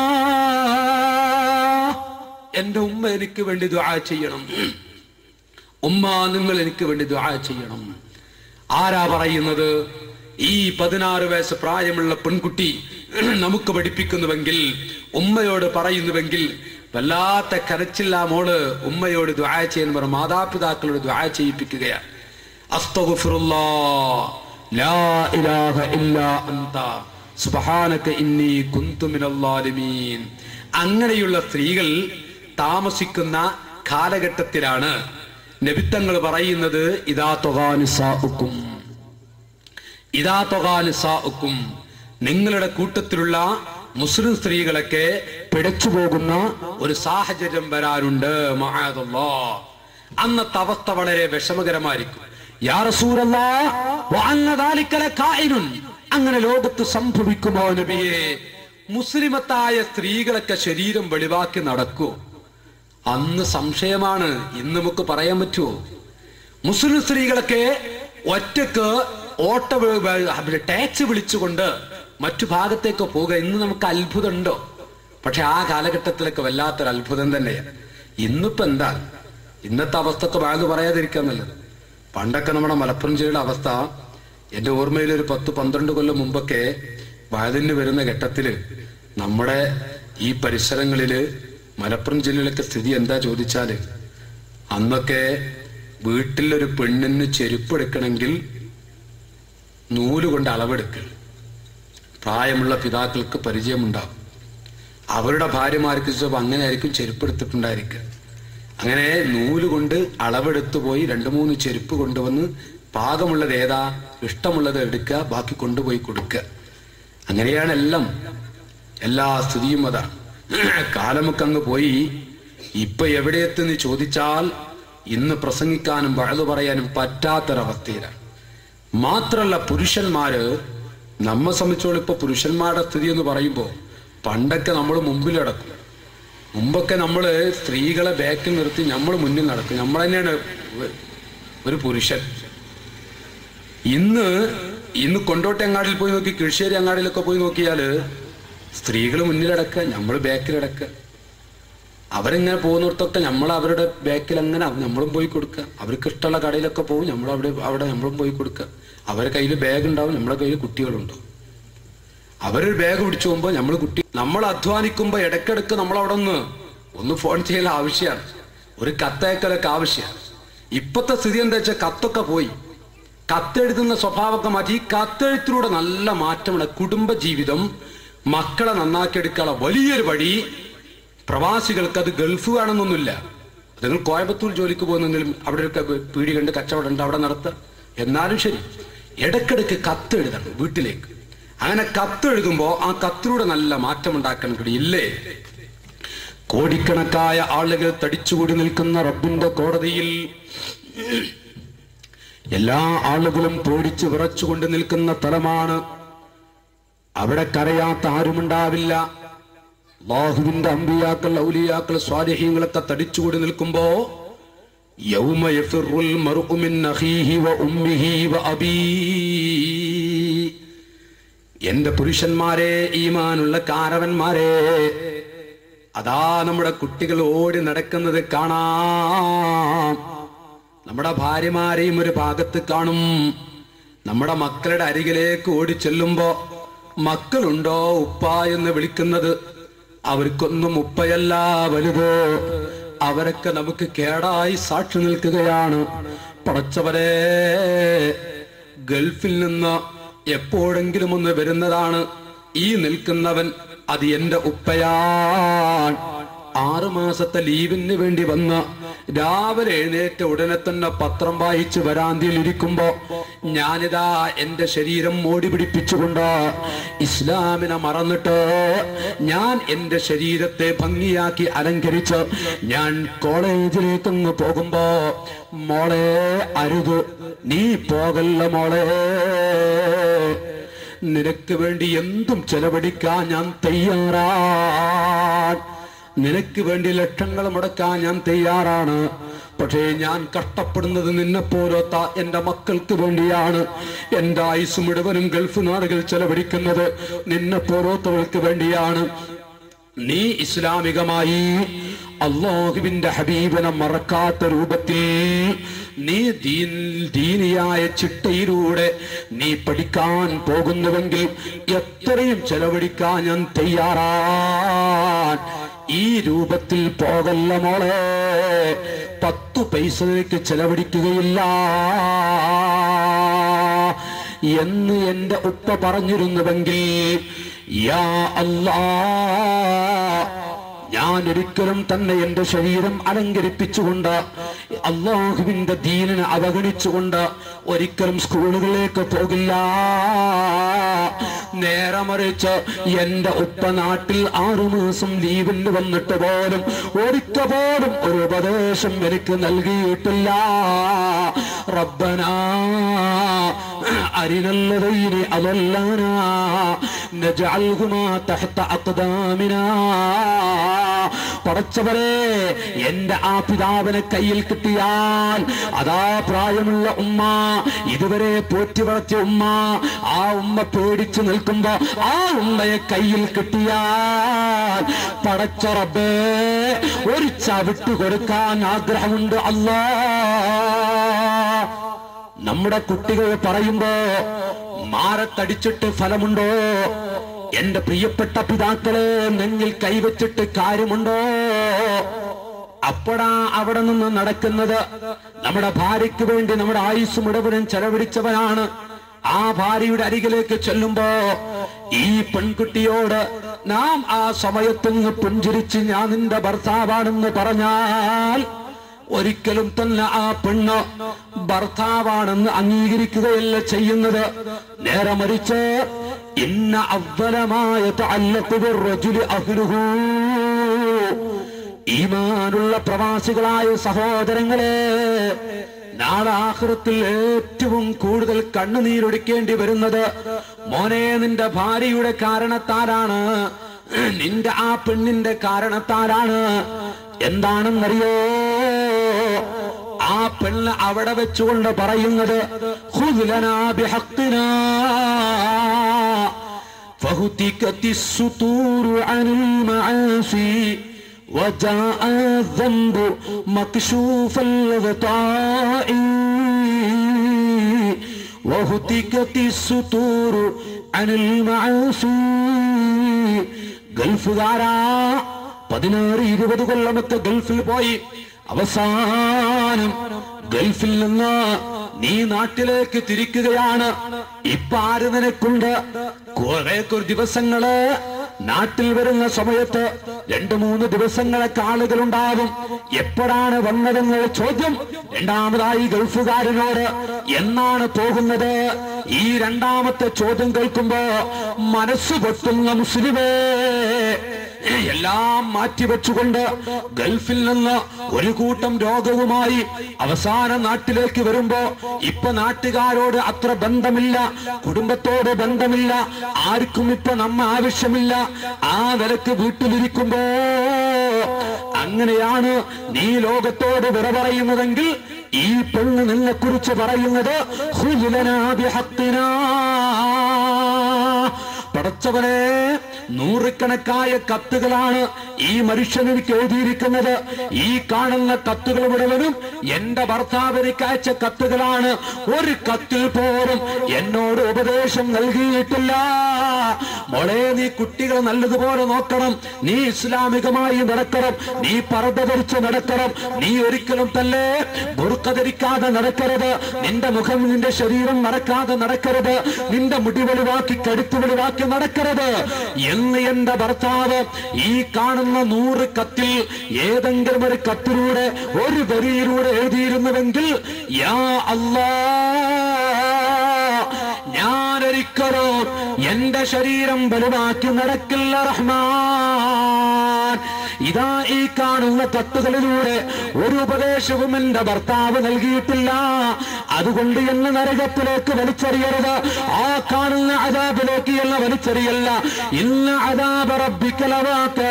എന്റെ ഉമ്മ എനിക്ക് വേണ്ടി ദുആ ചെയ്യണം ഉമ്മ നിങ്ങൾ എനിക്ക് വേണ്ടി ദുആ ചെയ്യണം ആരാ പറയുന്നത് ഈ പതിനാറ് വയസ്സ് പ്രായമുള്ള പെൺകുട്ടി നമുക്ക് പഠിപ്പിക്കുന്നുവെങ്കിൽ ഉമ്മയോട് പറയുന്നുവെങ്കിൽ വല്ലാത്ത കരച്ചില്ല മോള് ഉമ്മയോട് ദ്വാ ചെയ്യാൻ പറ മാതാപിതാക്കളോട് ദ്വാ ചെയ്യിപ്പിക്കുകയാണ് അസ്തഗ്ഫിറുല്ലാ ലാ ഇലാഹ ഇല്ലാ അന്ത സുബ്ഹാനക ഇന്നി കുന്തു മിനൽ ളാലിമീൻ അങ്ങനെയുള്ള സ്ത്രീകൾ താമസിക്കുന്ന കാലഘട്ടത്തിലാണ് നബിത്തങ്ങൾ പറയുന്നത് ഇതാ തൊകാനിസാഉക്കും ഇതാ തൊകാനിസാഉക്കും നിങ്ങളുടെ കൂട്ടത്തിലുള്ള മുസ്ലിം സ്ത്രീകളൊക്കെ പിടച്ചു പോകുന്ന ഒരു സാഹചര്യം വരാനുണ്ട് മഹാദല്ലാ അന്നത്തെ അവസ്ഥ വളരെ വിഷമകരമായിരിക്കും യാ റസൂലല്ലാ വഅന്ന ദാലിക ലകായിനുൻ. അങ്ങനെ ലോകത്ത് സംഭവിക്കുമോ നബിയെ മുസ്ലിമത്തായ സ്ത്രീകളൊക്കെ ശരീരം വെളിവാക്കി നടക്കൂ അന്ന് സംശയമാണ് ഇന്ന് നമുക്ക് പറയാൻ പറ്റുമോ മുസ്ലിം സ്ത്രീകളൊക്കെ ഒറ്റക്ക് ഓട്ട വ- വ- ടാക്സി വിളിച്ചുകൊണ്ട് മറ്റു ഭാഗത്തേക്ക് പോവുക ഇന്ന് നമുക്ക് അത്ഭുതമുണ്ടോ പക്ഷെ ആ കാലഘട്ടത്തിലൊക്കെ വല്ലാത്തൊരു അത്ഭുതം തന്നെയാണ് ഇന്നിപ്പോ എന്താ ഇന്നത്തെ അവസ്ഥക്ക് വാഴ് പറയാതിരിക്കാൻ നല്ലത് പണ്ടൊക്കെ നമ്മുടെ മലപ്പുറം ജില്ലയുടെ അവസ്ഥ എന്റെ ഓർമ്മയിൽ ഒരു പത്ത് പന്ത്രണ്ട് കൊല്ലം മുമ്പൊക്കെ വാഴതിന് വരുന്ന ഘട്ടത്തില് നമ്മുടെ ഈ പരിസരങ്ങളില് മലപ്പുറം ജില്ലയിലൊക്കെ സ്ഥിതി എന്താ ചോദിച്ചാല് അന്നൊക്കെ വീട്ടിലൊരു പെണ്ണിന് ചെരുപ്പ് എടുക്കണമെങ്കിൽ നൂലുകൊണ്ട് അളവെടുക്കൽ പ്രായമുള്ള പിതാക്കൾക്ക് പരിചയമുണ്ടാവും അവരുടെ ഭാര്യമാർക്ക് ചിലപ്പോൾ അങ്ങനെ ആയിരിക്കും ചെരുപ്പ് എടുത്തിട്ടുണ്ടായിരിക്കുക അങ്ങനെ നൂലുകൊണ്ട് അളവെടുത്തു പോയി രണ്ടു മൂന്ന് ചെരുപ്പ് കൊണ്ടുവന്ന് പാകമുള്ളത് ഏതാ ഇഷ്ടമുള്ളത് എടുക്കുക ബാക്കി കൊണ്ടുപോയി കൊടുക്കുക അങ്ങനെയാണ് എല്ലാം എല്ലാ സ്ഥിതിയും അതാണ് കാലമൊക്കെ അങ്ങ് പോയി ഇപ്പൊ എവിടെ എത്തുന്ന് ചോദിച്ചാൽ ഇന്ന് പ്രസംഗിക്കാനും വഴുതു പറയാനും പറ്റാത്തൊരവസ്ഥയിലാണ് മാത്രല്ല പുരുഷന്മാര് നമ്മെ സംബന്ധിച്ചോളം ഇപ്പൊ പുരുഷന്മാരുടെ സ്ഥിതി എന്ന് പറയുമ്പോ പണ്ടൊക്കെ നമ്മൾ മുമ്പിൽ നടക്കും മുമ്പൊക്കെ നമ്മള് സ്ത്രീകളെ ബാക്കിൽ നിർത്തി നമ്മൾ മുന്നിൽ നടക്കും നമ്മൾ തന്നെയാണ് ഒരു പുരുഷൻ ഇന്ന് ഇന്ന് കൊണ്ടോട്ടി അങ്ങാടിയിൽ പോയി നോക്കി കിഴശ്ശേരി അങ്ങാടിയിലൊക്കെ പോയി നോക്കിയാല് സ്ത്രീകൾ മുന്നിലടക്കുക നമ്മൾ ബാക്കിലടക്കുക അവരിങ്ങനെ പോകുന്നിടത്തൊക്കെ നമ്മൾ അവരുടെ ബാക്കിൽ അങ്ങനെ നമ്മളും പോയി കൊടുക്കുക അവർക്ക് ഇഷ്ടമുള്ള കടയിലൊക്കെ പോകും നമ്മൾ അവിടെ അവിടെ നമ്മളും പോയി കൊടുക്കുക അവരുടെ കയ്യിൽ ബാഗ് ഉണ്ടാവും നമ്മുടെ കയ്യിൽ കുട്ടികളുണ്ടാവും അവരൊരു ബാഗ് പിടിച്ചു പോകുമ്പോൾ നമ്മൾ കുട്ടി നമ്മൾ അധ്വാനിക്കുമ്പോൾ ഇടയ്ക്കിടയ്ക്ക് നമ്മൾ അവിടെ ഒന്ന് ഒന്ന് ഫോൺ ചെയ്യൽ ആവശ്യമാണ് ഒരു കത്തയക്കലൊക്കെ ആവശ്യമാണ് ഇപ്പത്തെ സ്ഥിതി എന്താ വെച്ചാൽ കത്തൊക്കെ പോയി കത്തെഴുതുന്ന സ്വഭാവമൊക്കെ മാറ്റി ഈ കത്തെഴുത്തിലൂടെ നല്ല മാറ്റമാണ് കുടുംബ ജീവിതം മക്കളെ നന്നാക്കിയെടുക്കാനുള്ള വലിയൊരു വഴി പ്രവാസികൾക്ക് അത് ഗൾഫ് വേണമെന്നൊന്നുമില്ല നിങ്ങൾ കോയമ്പത്തൂർ ജോലിക്ക് പോകുന്നെങ്കിലും അവിടെ ഒരു പീടി കണ്ട് കച്ചവടം ഉണ്ട് അവിടെ നടത്തുക എന്നാലും ശരി ഇടയ്ക്കിടയ്ക്ക് കത്ത് എഴുതണം വീട്ടിലേക്ക് അങ്ങനെ കത്ത് എഴുതുമ്പോൾ ആ കത്തിലൂടെ നല്ല മാറ്റം ഉണ്ടാക്കാൻ കഴിയില്ലേ കോടിക്കണക്കായ ആളുകൾ തടിച്ചുകൂടി നിൽക്കുന്ന റബ്ബിന്റെ കോടതിയിൽ എല്ലാ ആളുകളും പേടിച്ച് വിറച്ചുകൊണ്ട് നിൽക്കുന്ന തലമാണ് അവിടെ കരയാത്ത ആരുമുണ്ടാവില്ല അള്ളാഹുവിന്റെ അമ്പിയാക്കൾ ഔലിയാക്കൾ സ്വാരഹ്യങ്ങളൊക്കെ തടിച്ചുകൂടി നിൽക്കുമ്പോ യൗമ യഫിറുൽ മർഉ മിൻ അഖീഹി വ ഉമ്മിഹി വ അബീ എന്റെ പുരുഷന്മാരെ ഈമാനുള്ള കാരവന്മാരെ അതാ നമ്മുടെ കുട്ടികൾ ഓടി നടക്കുന്നത് കാണാം നമ്മുടെ ഭാര്യമാരെയും ഒരു ഭാഗത്ത് കാണും നമ്മുടെ മക്കളുടെ അരികിലേക്ക് ഓടി ചെല്ലുമ്പോ മക്കളുണ്ടോ ഉപ്പ എന്ന് വിളിക്കുന്നത് അവർക്കൊന്നും ഉപ്പയല്ല വലുത് അവരൊക്കെ നമുക്ക് കേടായി സാക്ഷി നിൽക്കുകയാണ് പടച്ചവരെ ഗൾഫിൽ നിന്ന് എപ്പോഴെങ്കിലും ഒന്ന് വരുന്നതാണ് ഈ നിൽക്കുന്നവൻ അത് എന്റെ ഉപ്പയാൻ ആറു മാസത്തെ ലീവിന് വേണ്ടി വന്ന് രാവിലെ എഴുന്നേറ്റ ഉടനെ തന്നെ പത്രം വായിച്ച് വരാന്തിയിൽ ഇരിക്കുമ്പോ ഞാനിതാ എന്റെ ശരീരം മോടി പിടിപ്പിച്ചുകൊണ്ട് ഇസ്ലാമിനെ മറന്നിട്ട് ഞാൻ എന്റെ ശരീരത്തെ ഭംഗിയാക്കി അലങ്കരിച്ച് ഞാൻ കോളേജിലേക്കൊന്ന് പോകുമ്പോ മോളെ അരുത് നീ പോകല്ല മോളെ നിനക്ക് വേണ്ടി എന്തും ചെലവഴിക്കാൻ ഞാൻ തയ്യാറാണ് നിനക്ക് വേണ്ടി ലക്ഷങ്ങൾ മുടക്കാൻ ഞാൻ തയ്യാറാണ് പക്ഷേ ഞാൻ കഷ്ടപ്പെടുന്നത് നിന്നെ പോലത്ത എന്റെ മക്കൾക്ക് വേണ്ടിയാണ് എന്റെ ആയുസ് മുഴുവനും ഗൾഫ് നാടുകൾ ചെലവഴിക്കുന്നത് നിന്നെ പോലോത്തവൾക്ക് വേണ്ടിയാണ് നീ ഇസ്ലാമികമായി അള്ളാഹുവിന്റെ ഹബീബിനെ മറക്കാത്ത രൂപത്തിൽ നീ ദീൻ ദീനിയായ ചിട്ടയിലൂടെ നീ പഠിക്കാൻ പോകുന്നുവെങ്കിൽ എത്രയും ചെലവഴിക്കാൻ ഞാൻ തയ്യാറാൻ ഈ രൂപത്തിൽ പോകല്ല മോളെ പത്തു പൈസയ്ക്ക് ചെലവഴിക്കുകയില്ല എന്ന് എന്റെ ഉപ്പ പറഞ്ഞിരുന്നുവെങ്കിൽ യാ അല്ലാ ഞാൻ ഒരിക്കലും തന്നെ എന്റെ ശരീരം അലങ്കരിപ്പിച്ചുകൊണ്ട് അള്ളാഹുവിന്റെ ദീനിനെ അവഗണിച്ചുകൊണ്ട് ഒരിക്കലും സ്കൂളുകളിലേക്ക് പോകില്ല നേരെ മറിച്ച് എന്റെ ഉപ്പ നാട്ടിൽ ആറു മാസം ലീവിന് വന്നിട്ട് പോലും ഒരിക്ക പോലും ഒരു ഉപദേശം എനിക്ക് നൽകിയിട്ടില്ല റബ്ബനാ അരിനല്ലതൈനി അതല്ലാനാ നജഅൽഹുമാ തഹ്ത അഖ്ദാമിനാ പടച്ചവരെ എന്റെ ആ പിതാവിനെ കയ്യിൽ കിട്ടിയാൽ അതാ പ്രായമുള്ള ഉമ്മ ഇതുവരെ പോറ്റി വളർത്തിയ ഉമ്മ ആ ഉമ്മ പേടിച്ചു നിൽക്കുമ്പോ ആ ഉമ്മയെ കയ്യിൽ കിട്ടിയാൽ പടച്ച റബ്ബേ ഒരു ചവിട്ട് കൊടുക്കാൻ ആഗ്രഹമുണ്ട് അല്ലാ നമ്മുടെ കുട്ടികൾ പറയുമ്പോ മാറത്തടിച്ചിട്ട് ഫലമുണ്ടോ എന്റെ പ്രിയപ്പെട്ട പിതാക്കളെ നെഞ്ഞിൽ കൈവച്ചിട്ട് കാര്യമുണ്ടോ അപ്പോഴാ അവിടെ നിന്ന് നടക്കുന്നത് നമ്മുടെ ഭാര്യയ്ക്ക് വേണ്ടി നമ്മുടെ ആയുസ് മുഴുവനും ചെലവഴിച്ചവനാണ് ആ ഭാര്യയുടെ അരികിലേക്ക് ചെല്ലുമ്പോ ഈ പെൺകുട്ടിയോട് നാം ആ സമയത്തുനിന്ന് പുഞ്ചിരിച്ച് ഞാൻ നിന്റെ ഭർത്താവാണെന്ന് പറഞ്ഞാൽ ഒരിക്കലും തന്നെ ആ പെണ്ണ് ഭർത്താവാണെന്ന് അംഗീകരിക്കുകയല്ല ചെയ്യുന്നത് നേരെ മറിച്ച് ഇന്ന അവലമായ ഈമാനുള്ള പ്രവാസികളായ സഹോദരങ്ങളെ നാളെ ആഹൃത്തിൽ ഏറ്റവും കൂടുതൽ കണ്ണുനീരൊടിക്കേണ്ടി വരുന്നത് മോനെ നിന്റെ ഭാര്യയുടെ കാരണത്താലാണ് നിന്റെ ആ പെണ്ണിന്റെ കാരണത്താലാണ് എന്താണെന്നറിയോ ആ പെണ്ണ് അവിടെ വെച്ചുകൊണ്ട് പറയുന്നത് "ഖുദ്ലനാ ബിഹഖ്നാ." فهتكت السطور عن المعاصي وجاء الذنب مكشوف الغطاء وهتكت السطور عن المعاصي ഗൾഫുകാരാ പതിനാറ് ഇരുപത് കൊല്ലമൊക്കെ ഗൾഫിൽ പോയി അവസാനം ഗൾഫിൽ നിന്ന് നീ നാട്ടിലേക്ക് തിരിക്കുകയാണ് ഇപ്പൊ ആര് നിനക്കുണ്ട് കുറെ കുറെ ദിവസങ്ങള് നാട്ടിൽ വരുന്ന സമയത്ത് രണ്ടു മൂന്ന് ദിവസങ്ങളൊക്കെ ആളുകൾ ഉണ്ടാകും എപ്പോഴാണ് വന്നതെന്നുള്ള ചോദ്യം രണ്ടാമതായി ഗൾഫുകാരനോട് എന്നാണ് പോകുന്നത് ഈ രണ്ടാമത്തെ ചോദ്യം കേൾക്കുമ്പോ മനസ്സ് പൊട്ടുന്ന മുസ്ലിമേ എല്ലാം മാറ്റിവെച്ചുകൊണ്ട് ഗൾഫിൽ നിന്ന് ഒരു കൂട്ടം രോഗവുമായി അവസാന നാട്ടിലേക്ക് വരുമ്പോ ഇപ്പൊ നാട്ടുകാരോട് അത്ര ബന്ധമില്ല കുടുംബത്തോട് ബന്ധമില്ല ആർക്കും ഇപ്പൊ നമ്മ ആവശ്യമില്ല ആ നിലക്ക് വീട്ടിലിരിക്കുമ്പോ അങ്ങനെയാണ് നീ ലോകത്തോട് വിട പറയുന്നതെങ്കിൽ ഈ പെണ്ണ് നിന്നെ കുറിച്ച് പറയുന്നത് "ഖുദ്ലനാ ബിഹഖ്നാ." പടച്ചവനെ നൂറുകണക്കായ കത്തുകളാണ് ഈ മനുഷ്യനെനിക്ക് എഴുതിയിരിക്കുന്നത് ഈ കാണുന്ന കത്തുകൾ മുഴുവനും എന്റെ ഭർത്താവ് എനിക്ക് അയച്ച കത്തുകളാണ് ഒരു കത്തിൽ പോലും എന്നോട് ഉപദേശം നൽകിയിട്ടില്ല മോളെ നീ കുട്ടികളെ നല്ലതുപോലെ നോക്കണം നീ ഇസ്ലാമികമായി നടക്കണം നീ പറത ധരിച്ച് നടക്കണം നീ ഒരിക്കലും തന്നെ ബുർക്ക ധരിക്കാതെ നടക്കരുത് നിന്റെ മുഖം നിന്റെ ശരീരം നടക്കാതെ നടക്കരുത് നിന്റെ മുടി വെളിവാക്കി കടുത്ത് വെളിവാക്കി നടക്കരുത് എന്ന് എന്റെ ഭർത്താവ് ഈ കാണുന്ന നൂറ് കത്തിൽ ഏതെങ്കിലും ഒരു കത്തിലൂടെ ഒരു വരിയിലൂടെ എഴുതിയിരുന്നുവെങ്കിൽ യാ അല്ലാ ഞാൻ ഒരിക്കലും എന്റെ ശരീരം വലുതാക്കി നടക്കില്ല റഹ്മാൻ ഇതാ ഈ കാണുന്ന കത്തുകളിലൂടെ ഒരു ഉപദേശവും എന്റെ ഭർത്താവ് നൽകിയിട്ടില്ല അതുകൊണ്ട് എന്നെ നരകത്തിലേക്ക് വലിച്ചെറിയരുത് ആ കാണുന്ന അതാബിലേക്ക് എന്ന വലിച്ചെറിയല്ല ഇന്ന് അതാബ റബ്ബിക്കലവാക്ക്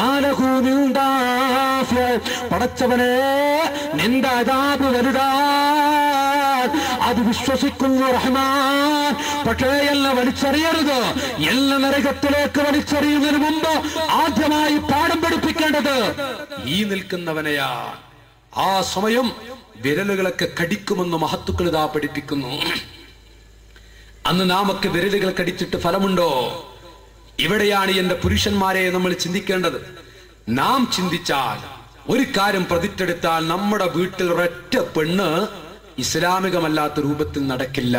മാലഹൂമിയുണ്ടാഫ്യ പടച്ചവനെ നിന്റെ അതാബ് വലുതാ അത് വിശ്വസിക്കുന്നു റഹ്മാൻ പക്ഷേ എല്ലാം വലിച്ചെറിയരുത് എല്ലാ നരകത്തിലേക്ക് വലിച്ചെറിയുന്നതിന് മുമ്പ് ആദ്യമായി പാഠം പഠിപ്പിക്കേണ്ടത് ഈ നിൽക്കുന്നവനെയാ ആ സമയം വിരലുകളൊക്കെ കടിക്കുമെന്ന് മഹത്തുക്കൾ ഇതാ പഠിപ്പിക്കുന്നു അന്ന് നാമൊക്കെ വിരലുകൾ കടിച്ചിട്ട് ഫലമുണ്ടോ ഇവിടെയാണ് എന്റെ പുരുഷന്മാരെ നമ്മൾ ചിന്തിക്കേണ്ടത് നാം ചിന്തിച്ചാൽ ഒരു കാര്യം പ്രതിട്ടെടുത്താൽ നമ്മുടെ വീട്ടിൽ ഒരൊറ്റ പെണ്ണ് ഇസ്ലാമികമല്ലാത്ത രൂപത്തിൽ നടക്കില്ല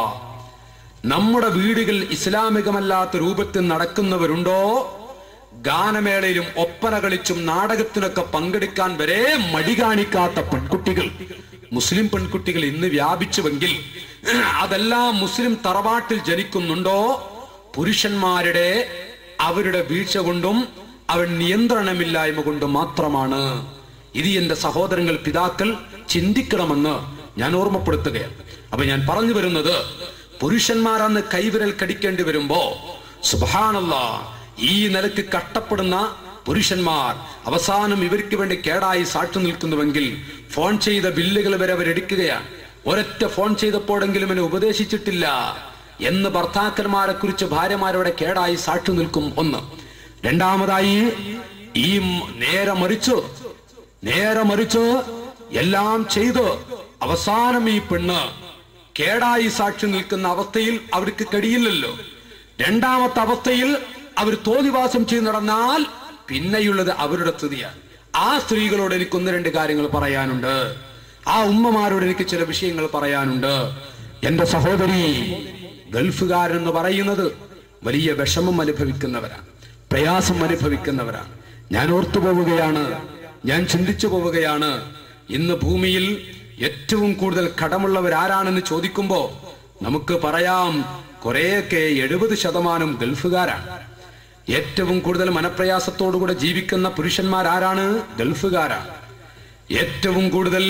നമ്മുടെ വീടുകൾ ഇസ്ലാമികമല്ലാത്ത രൂപത്തിൽ നടക്കുന്നവരുണ്ടോ ഗാനമേളയിലും ഒപ്പന കളിച്ചും നാടകത്തിനൊക്കെ പങ്കെടുക്കാൻ വരെ മടി കാണിക്കാത്ത പെൺകുട്ടികൾ മുസ്ലിം പെൺകുട്ടികൾ ഇന്ന് വ്യാപിച്ചുവെങ്കിൽ അതെല്ലാം മുസ്ലിം തറവാട്ടിൽ ജനിക്കുന്നുണ്ടോ പുരുഷന്മാരുടെ അവരുടെ വീഴ്ച കൊണ്ടും അവൻ നിയന്ത്രണമില്ലായ്മ കൊണ്ടും മാത്രമാണ് ഇത് എന്റെ സഹോദരങ്ങൾ പിതാക്കൾ ചിന്തിക്കണമെന്ന് ഞാൻ ഓർമ്മപ്പെടുത്തുകയാണ് അപ്പൊ ഞാൻ പറഞ്ഞു വരുന്നത് പുരുഷന്മാരന്ന് കൈവിരൽ കടിക്കേണ്ടി വരുമ്പോ സുബാനല്ല ഈ നിലക്ക് കഷ്ടപ്പെടുന്ന പുരുഷന്മാർ അവസാനം ഇവർക്ക് വേണ്ടി കേടായി സാക്ഷി നിൽക്കുന്നുവെങ്കിൽ ഫോൺ ചെയ്ത ബില്ലുകൾ വരെ അവരെടുക്കുകയാണ് ഒരൊറ്റ ഫോൺ ചെയ്തപ്പോഴെങ്കിലും എന്നെ ഉപദേശിച്ചിട്ടില്ല എന്ന് ഭർത്താക്കന്മാരെ കുറിച്ച് ഭാര്യമാരോടെ കേടായി സാക്ഷി നിൽക്കും ഒന്ന് രണ്ടാമതായി ഈ മ- നേരെ മറിച്ചു നേരെ മറിച്ച് എല്ലാം ചെയ്ത് അവസാനം ഈ പെണ്ണ് കേടായി സാക്ഷി നിൽക്കുന്ന അവസ്ഥയിൽ അവർക്ക് കഴിയില്ലല്ലോ രണ്ടാമത്തെ അവസ്ഥയിൽ അവർ തോന്നിവാസം ചെയ്ത് നടന്നാൽ പിന്നെയുള്ളത് അവരുടെ സ്ഥിതിയാണ് ആ സ്ത്രീകളോട് എനിക്ക് ഒന്ന് രണ്ട് കാര്യങ്ങൾ പറയാനുണ്ട് ആ ഉമ്മമാരോട് എനിക്ക് ചില വിഷയങ്ങൾ പറയാനുണ്ട് എന്റെ സഹോദരി ഗൾഫുകാരെന്ന് പറയുന്നത് വലിയ വിഷമം അനുഭവിക്കുന്നവരാണ് പ്രയാസം അനുഭവിക്കുന്നവരാണ് ഞാൻ ഓർത്തു പോവുകയാണ് ഞാൻ ചിന്തിച്ചു പോവുകയാണ് ഇന്ന് ഭൂമിയിൽ ഏറ്റവും കൂടുതൽ കടമുള്ളവരാരാണെന്ന് ചോദിക്കുമ്പോ നമുക്ക് പറയാം കുറെയൊക്കെ എഴുപത് ശതമാനം ഗൾഫുകാരാണ് ഏറ്റവും കൂടുതൽ മനപ്രയാസത്തോടുകൂടെ ജീവിക്കുന്ന പുരുഷന്മാരാരാണ് ഗൾഫുകാരാണ് ഏറ്റവും കൂടുതൽ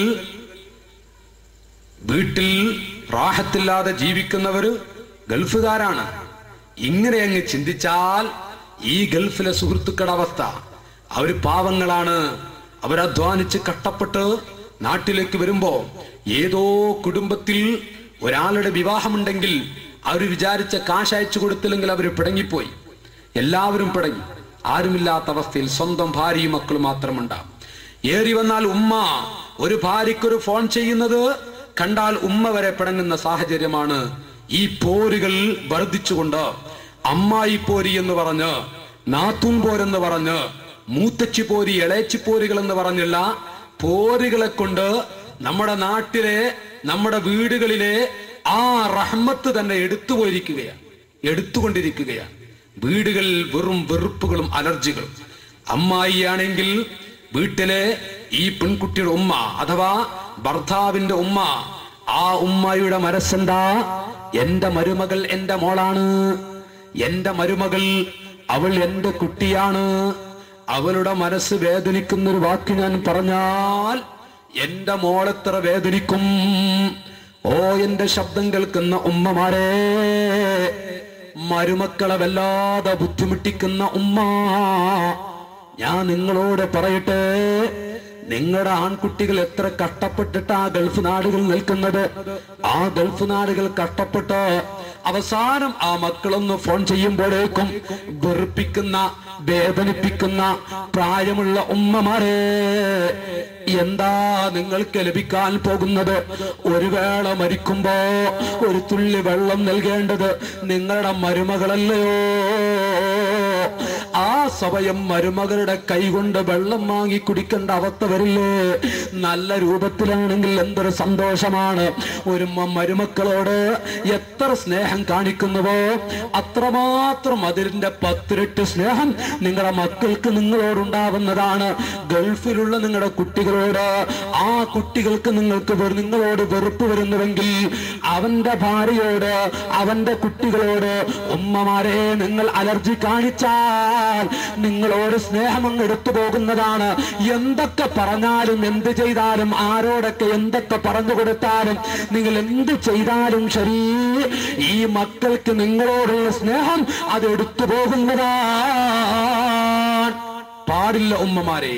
വീട്ടിൽ റാഹത്തില്ലാതെ ജീവിക്കുന്നവര് ഗൾഫുകാരാണ് ഇങ്ങനെ അങ്ങ് ചിന്തിച്ചാൽ ഈ ഗൾഫിലെ സുഹൃത്തുക്കളുടെ അവസ്ഥ അവര് പാവങ്ങളാണ് അവരധ്വാനിച്ച് കഷ്ടപ്പെട്ട് നാട്ടിലേക്ക് വരുമ്പോ ഏതോ കുടുംബത്തിൽ ഒരാളുടെ വിവാഹമുണ്ടെങ്കിൽ അവർ വിചാരിച്ച കാശ് അയച്ചു കൊടുത്തില്ലെങ്കിൽ അവർ പിടങ്ങിപ്പോയി എല്ലാവരും പിടങ്ങി ആരുമില്ലാത്ത അവസ്ഥയിൽ സ്വന്തം ഭാര്യയും മക്കളും മാത്രമുണ്ടാവും ഏറി വന്നാൽ ഉമ്മ ഒരു ഭാര്യയ്ക്കൊരു ഫോൺ ചെയ്യുന്നത് കണ്ടാൽ ഉമ്മ വരെ പിടങ്ങുന്ന സാഹചര്യമാണ് ഈ പോരുകൾ വർദ്ധിച്ചുകൊണ്ട് അമ്മായി പോരി എന്ന് പറഞ്ഞ് നാത്തൂൻ പോരെന്ന് പറഞ്ഞ് മൂത്തച്ചി പോരി ഇളയച്ചി പോരുകൾ എന്ന് പറഞ്ഞുള്ള പോരുകളെ കൊണ്ട് നമ്മുടെ നാട്ടിലെ നമ്മുടെ വീടുകളിലെ ആ റഹ്മത്ത് തന്നെ എടുത്തുപോയിരിക്കുകയാണ് എടുത്തുകൊണ്ടിരിക്കുകയാണ് വീടുകളിൽ വെറും വെറുപ്പുകളും അലർജികളും അമ്മായിയാണെങ്കിൽ വീട്ടിലെ ഈ പെൺകുട്ടിയുടെ ഉമ്മ അഥവാ ഭർത്താവിന്റെ ഉമ്മ ആ ഉമ്മയുടെ മനസ്സെന്താ എന്റെ മരുമകൾ എന്റെ മോളാണ് എന്റെ മരുമകൾ അവൾ എന്റെ കുട്ടിയാണ് അവളുടെ മനസ്സ് വേദനിക്കുന്ന ഒരു വാക്ക് ഞാൻ പറഞ്ഞാൽ എന്റെ മോളെത്ര വേദനിക്കും ഓ എന്റെ ശബ്ദം കേൾക്കുന്ന ഉമ്മമാരെ മരുമക്കളെ വല്ലാതെ ബുദ്ധിമുട്ടിക്കുന്ന ഉമ്മ ഞാൻ നിങ്ങളോട് പറയട്ടെ നിങ്ങളുടെ ആൺകുട്ടികൾ എത്ര കഷ്ടപ്പെട്ടിട്ട് ആ ഗൾഫ് നാടുകൾ നിൽക്കുന്നത് ആ ഗൾഫ് നാടുകൾ കഷ്ടപ്പെട്ട് അവസാനം ആ മക്കളൊന്ന് ഫോൺ ചെയ്യുമ്പോഴേക്കും വെറുപ്പിക്കുന്ന വേദനിപ്പിക്കുന്ന പ്രായമുള്ള ഉമ്മമാരെ എന്താ നിങ്ങൾക്ക് ലഭിക്കാൻ പോകുന്നത് ഒരു വേള മരിക്കുമ്പോ ഒരു തുള്ളി വെള്ളം നൽകേണ്ടത് നിങ്ങളുടെ മരുമകളല്ലയോ ആ സമയം മരുമകളുടെ കൈകൊണ്ട് വെള്ളം വാങ്ങി കുടിക്കേണ്ട അവസ്ഥ വരില്ലേ നല്ല രൂപത്തിലാണെങ്കിൽ എന്തൊരു സന്തോഷമാണ് ഒരു മ- മരുമക്കളോട് എത്ര സ്നേഹം കാണിക്കുന്നുവോ അത്രമാത്രം അതിന്റെ പത്തിരട്ട് സ്നേഹം നിങ്ങളുടെ മക്കൾക്ക് നിങ്ങളോടുണ്ടാവുന്നതാണ് ഗൾഫിലുള്ള നിങ്ങളുടെ കുട്ടികളോട് ആ കുട്ടികൾക്ക് നിങ്ങൾക്ക് വെറു- നിങ്ങളോട് വെറുപ്പ് വരുന്നുവെങ്കിൽ അവന്റെ ഭാര്യയോട് അവന്റെ കുട്ടികളോട് ഉമ്മമാരെ നിങ്ങൾ അലർജി കാണിച്ചാൽ നിങ്ങളോട് സ്നേഹം അങ്ങ് എടുത്തു പോകുന്നതാണ് എന്തൊക്കെ പറഞ്ഞാലും എന്ത് ചെയ്താലും ആരോടൊക്കെ എന്തൊക്കെ പറഞ്ഞു കൊടുത്താലും നിങ്ങൾ എന്ത് ചെയ്താലും ശരി ഈ മക്കൾക്ക് നിങ്ങളോടുള്ള സ്നേഹം അത് എടുത്തു പോകുന്നതാണ് പാടില്ല ഉമ്മമാരെ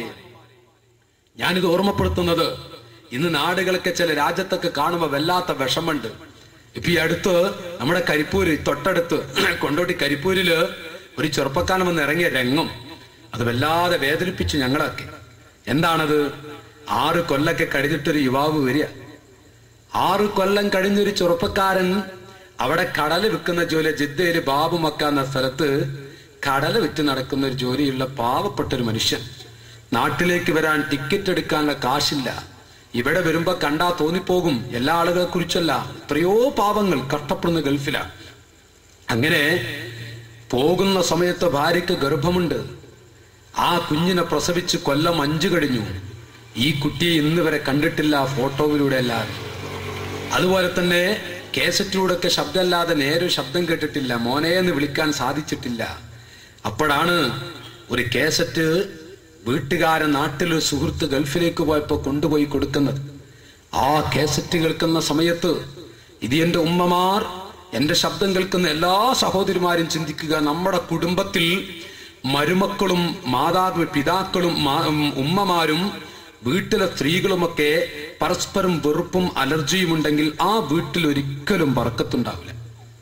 ഞാനിത് ഓർമ്മപ്പെടുത്തുന്നത് ഇന്ന് നാടുകളൊക്കെ ചില രാജ്യത്തൊക്കെ കാണുമ്പോൾ വല്ലാത്ത വിഷമുണ്ട് ഇപ്പൊ ഈ അടുത്ത് നമ്മുടെ കരിപ്പൂര് തൊട്ടടുത്ത് കൊണ്ടോട്ടി കരിപ്പൂരില് ഒരു ചെറുപ്പക്കാരൻ വന്ന് ഇറങ്ങിയ രംഗം അത് വല്ലാതെ വേദനിപ്പിച്ചു ഞങ്ങളൊക്കെ എന്താണത് ആറ് കൊല്ലൊക്കെ കഴിഞ്ഞിട്ടൊരു യുവാവ് വരിക ആറ് കൊല്ലം കഴിഞ്ഞൊരു ചെറുപ്പക്കാരൻ അവിടെ കടല് വിൽക്കുന്ന ജോലി ജിദ്ദയില് ബാബു മക്ക എന്ന സ്ഥലത്ത് കടല് വിറ്റ് നടക്കുന്ന ഒരു ജോലിയുള്ള പാവപ്പെട്ട ഒരു മനുഷ്യൻ നാട്ടിലേക്ക് വരാൻ ടിക്കറ്റ് എടുക്കാനുള്ള കാശില്ല ഇവിടെ വരുമ്പോ കണ്ടാ തോന്നിപ്പോകും എല്ലാ ആളുകളെ കുറിച്ചല്ല എത്രയോ പാവങ്ങൾ കഷ്ടപ്പെടുന്ന ഗൾഫിലാ അങ്ങനെ പോകുന്ന സമയത്ത് ഭാര്യയ്ക്ക് ഗർഭമുണ്ട് ആ കുഞ്ഞിനെ പ്രസവിച്ച് കൊല്ലം അഞ്ചു കഴിഞ്ഞു ഈ കുട്ടിയെ ഇന്ന് വരെ കണ്ടിട്ടില്ല ഫോട്ടോയിലൂടെ അല്ലാതെ അതുപോലെ തന്നെ കേസറ്റിലൂടെ ഒക്കെ ശബ്ദമല്ലാതെ നേരെ ഒരു ശബ്ദം കേട്ടിട്ടില്ല മോനെ എന്ന് വിളിക്കാൻ സാധിച്ചിട്ടില്ല അപ്പോഴാണ് ഒരു കേസറ്റ് വീട്ടുകാരൻ നാട്ടിൽ ഒരു സുഹൃത്ത് ഗൾഫിലേക്ക് പോയപ്പോ കൊണ്ടുപോയി കൊടുക്കുന്നത് ആ കേസറ്റ് കേൾക്കുന്ന സമയത്ത് ഇത് എന്റെ ഉമ്മമാർ എന്റെ ശബ്ദം കേൾക്കുന്ന എല്ലാ സഹോദരിമാരും ചിന്തിക്കുക നമ്മുടെ കുടുംബത്തിൽ മരുമക്കളും മാതാപി പിതാക്കളും മാ- ഉം, ഉമ്മമാരും വീട്ടിലെ സ്ത്രീകളുമൊക്കെ പരസ്പരം വെറുപ്പും അലർജിയും ഉണ്ടെങ്കിൽ ആ വീട്ടിൽ ഒരിക്കലും പറക്കത്തുണ്ടാവില്ല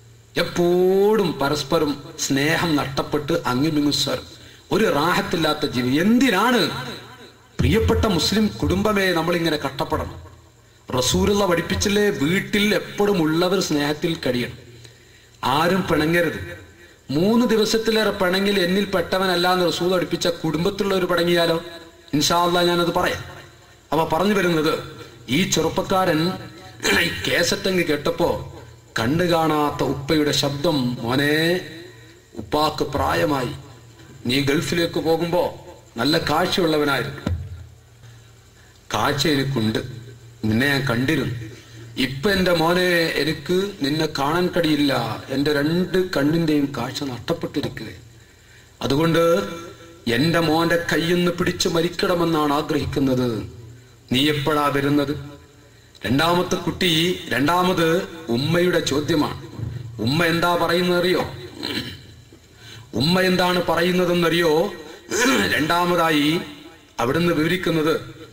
എപ്പോഴും പരസ്പരം സ്നേഹം നഷ്ടപ്പെട്ട് അങ്ങിമിങ്ങും സ്വരം ഒരു റാഹത്തില്ലാത്ത ജീവി എന്തിനാണ് പ്രിയപ്പെട്ട മുസ്ലിം കുടുംബമേ നമ്മളിങ്ങനെ കഷ്ടപ്പെടണം റസൂലുള്ള പഠിപ്പിച്ചില്ലേ വീട്ടിൽ എപ്പോഴും ഉള്ളവർ സ്നേഹത്തിൽ കഴിയണം ആരും പിണങ്ങരുത് മൂന്ന് ദിവസത്തിലേറെ പിണങ്ങിൽ എന്നിൽ പെട്ടവനല്ല എന്ന് റസൂൽ പഠിപ്പിച്ച കുടുംബത്തിലുള്ളവർ പിണങ്ങിയാലോ ഇൻഷാല്ല ഞാനത് പറയാം അപ്പൊ പറഞ്ഞു വരുന്നത് ഈ ചെറുപ്പക്കാരൻ ഈ കേസറ്റങ്ങ് കേട്ടപ്പോ കണ്ടു കാണാത്ത ഉപ്പയുടെ ശബ്ദം മോനെ ഉപ്പാക്ക് പ്രായമായി നീ ഗൾഫിലേക്ക് പോകുമ്പോ നല്ല കാഴ്ചയുള്ളവനായിരുന്നു കാഴ്ച എനിക്കുണ്ട് നിന്നെ ഞാൻ കണ്ടിരുന്നു ഇപ്പൊ എന്റെ മോനെ എനിക്ക് നിന്നെ കാണാൻ കഴിയില്ല എന്റെ രണ്ട് കണ്ണിന്റെയും കാഴ്ച നഷ്ടപ്പെട്ടിരിക്കുക അതുകൊണ്ട് എന്റെ മോന്റെ കയ്യിന്ന് പിടിച്ചു മരിക്കണമെന്നാണ് ആഗ്രഹിക്കുന്നത് നീ എപ്പോഴാ വരുന്നത് രണ്ടാമത്തെ കുട്ടി രണ്ടാമത് ഉമ്മയുടെ ചോദ്യമാണ് ഉമ്മ എന്താ പറയുന്നതറിയോ ഉമ്മ എന്താണ് പറയുന്നതെന്നറിയോ രണ്ടാമതായി അവിടുന്ന് വിവരിക്കുന്നത്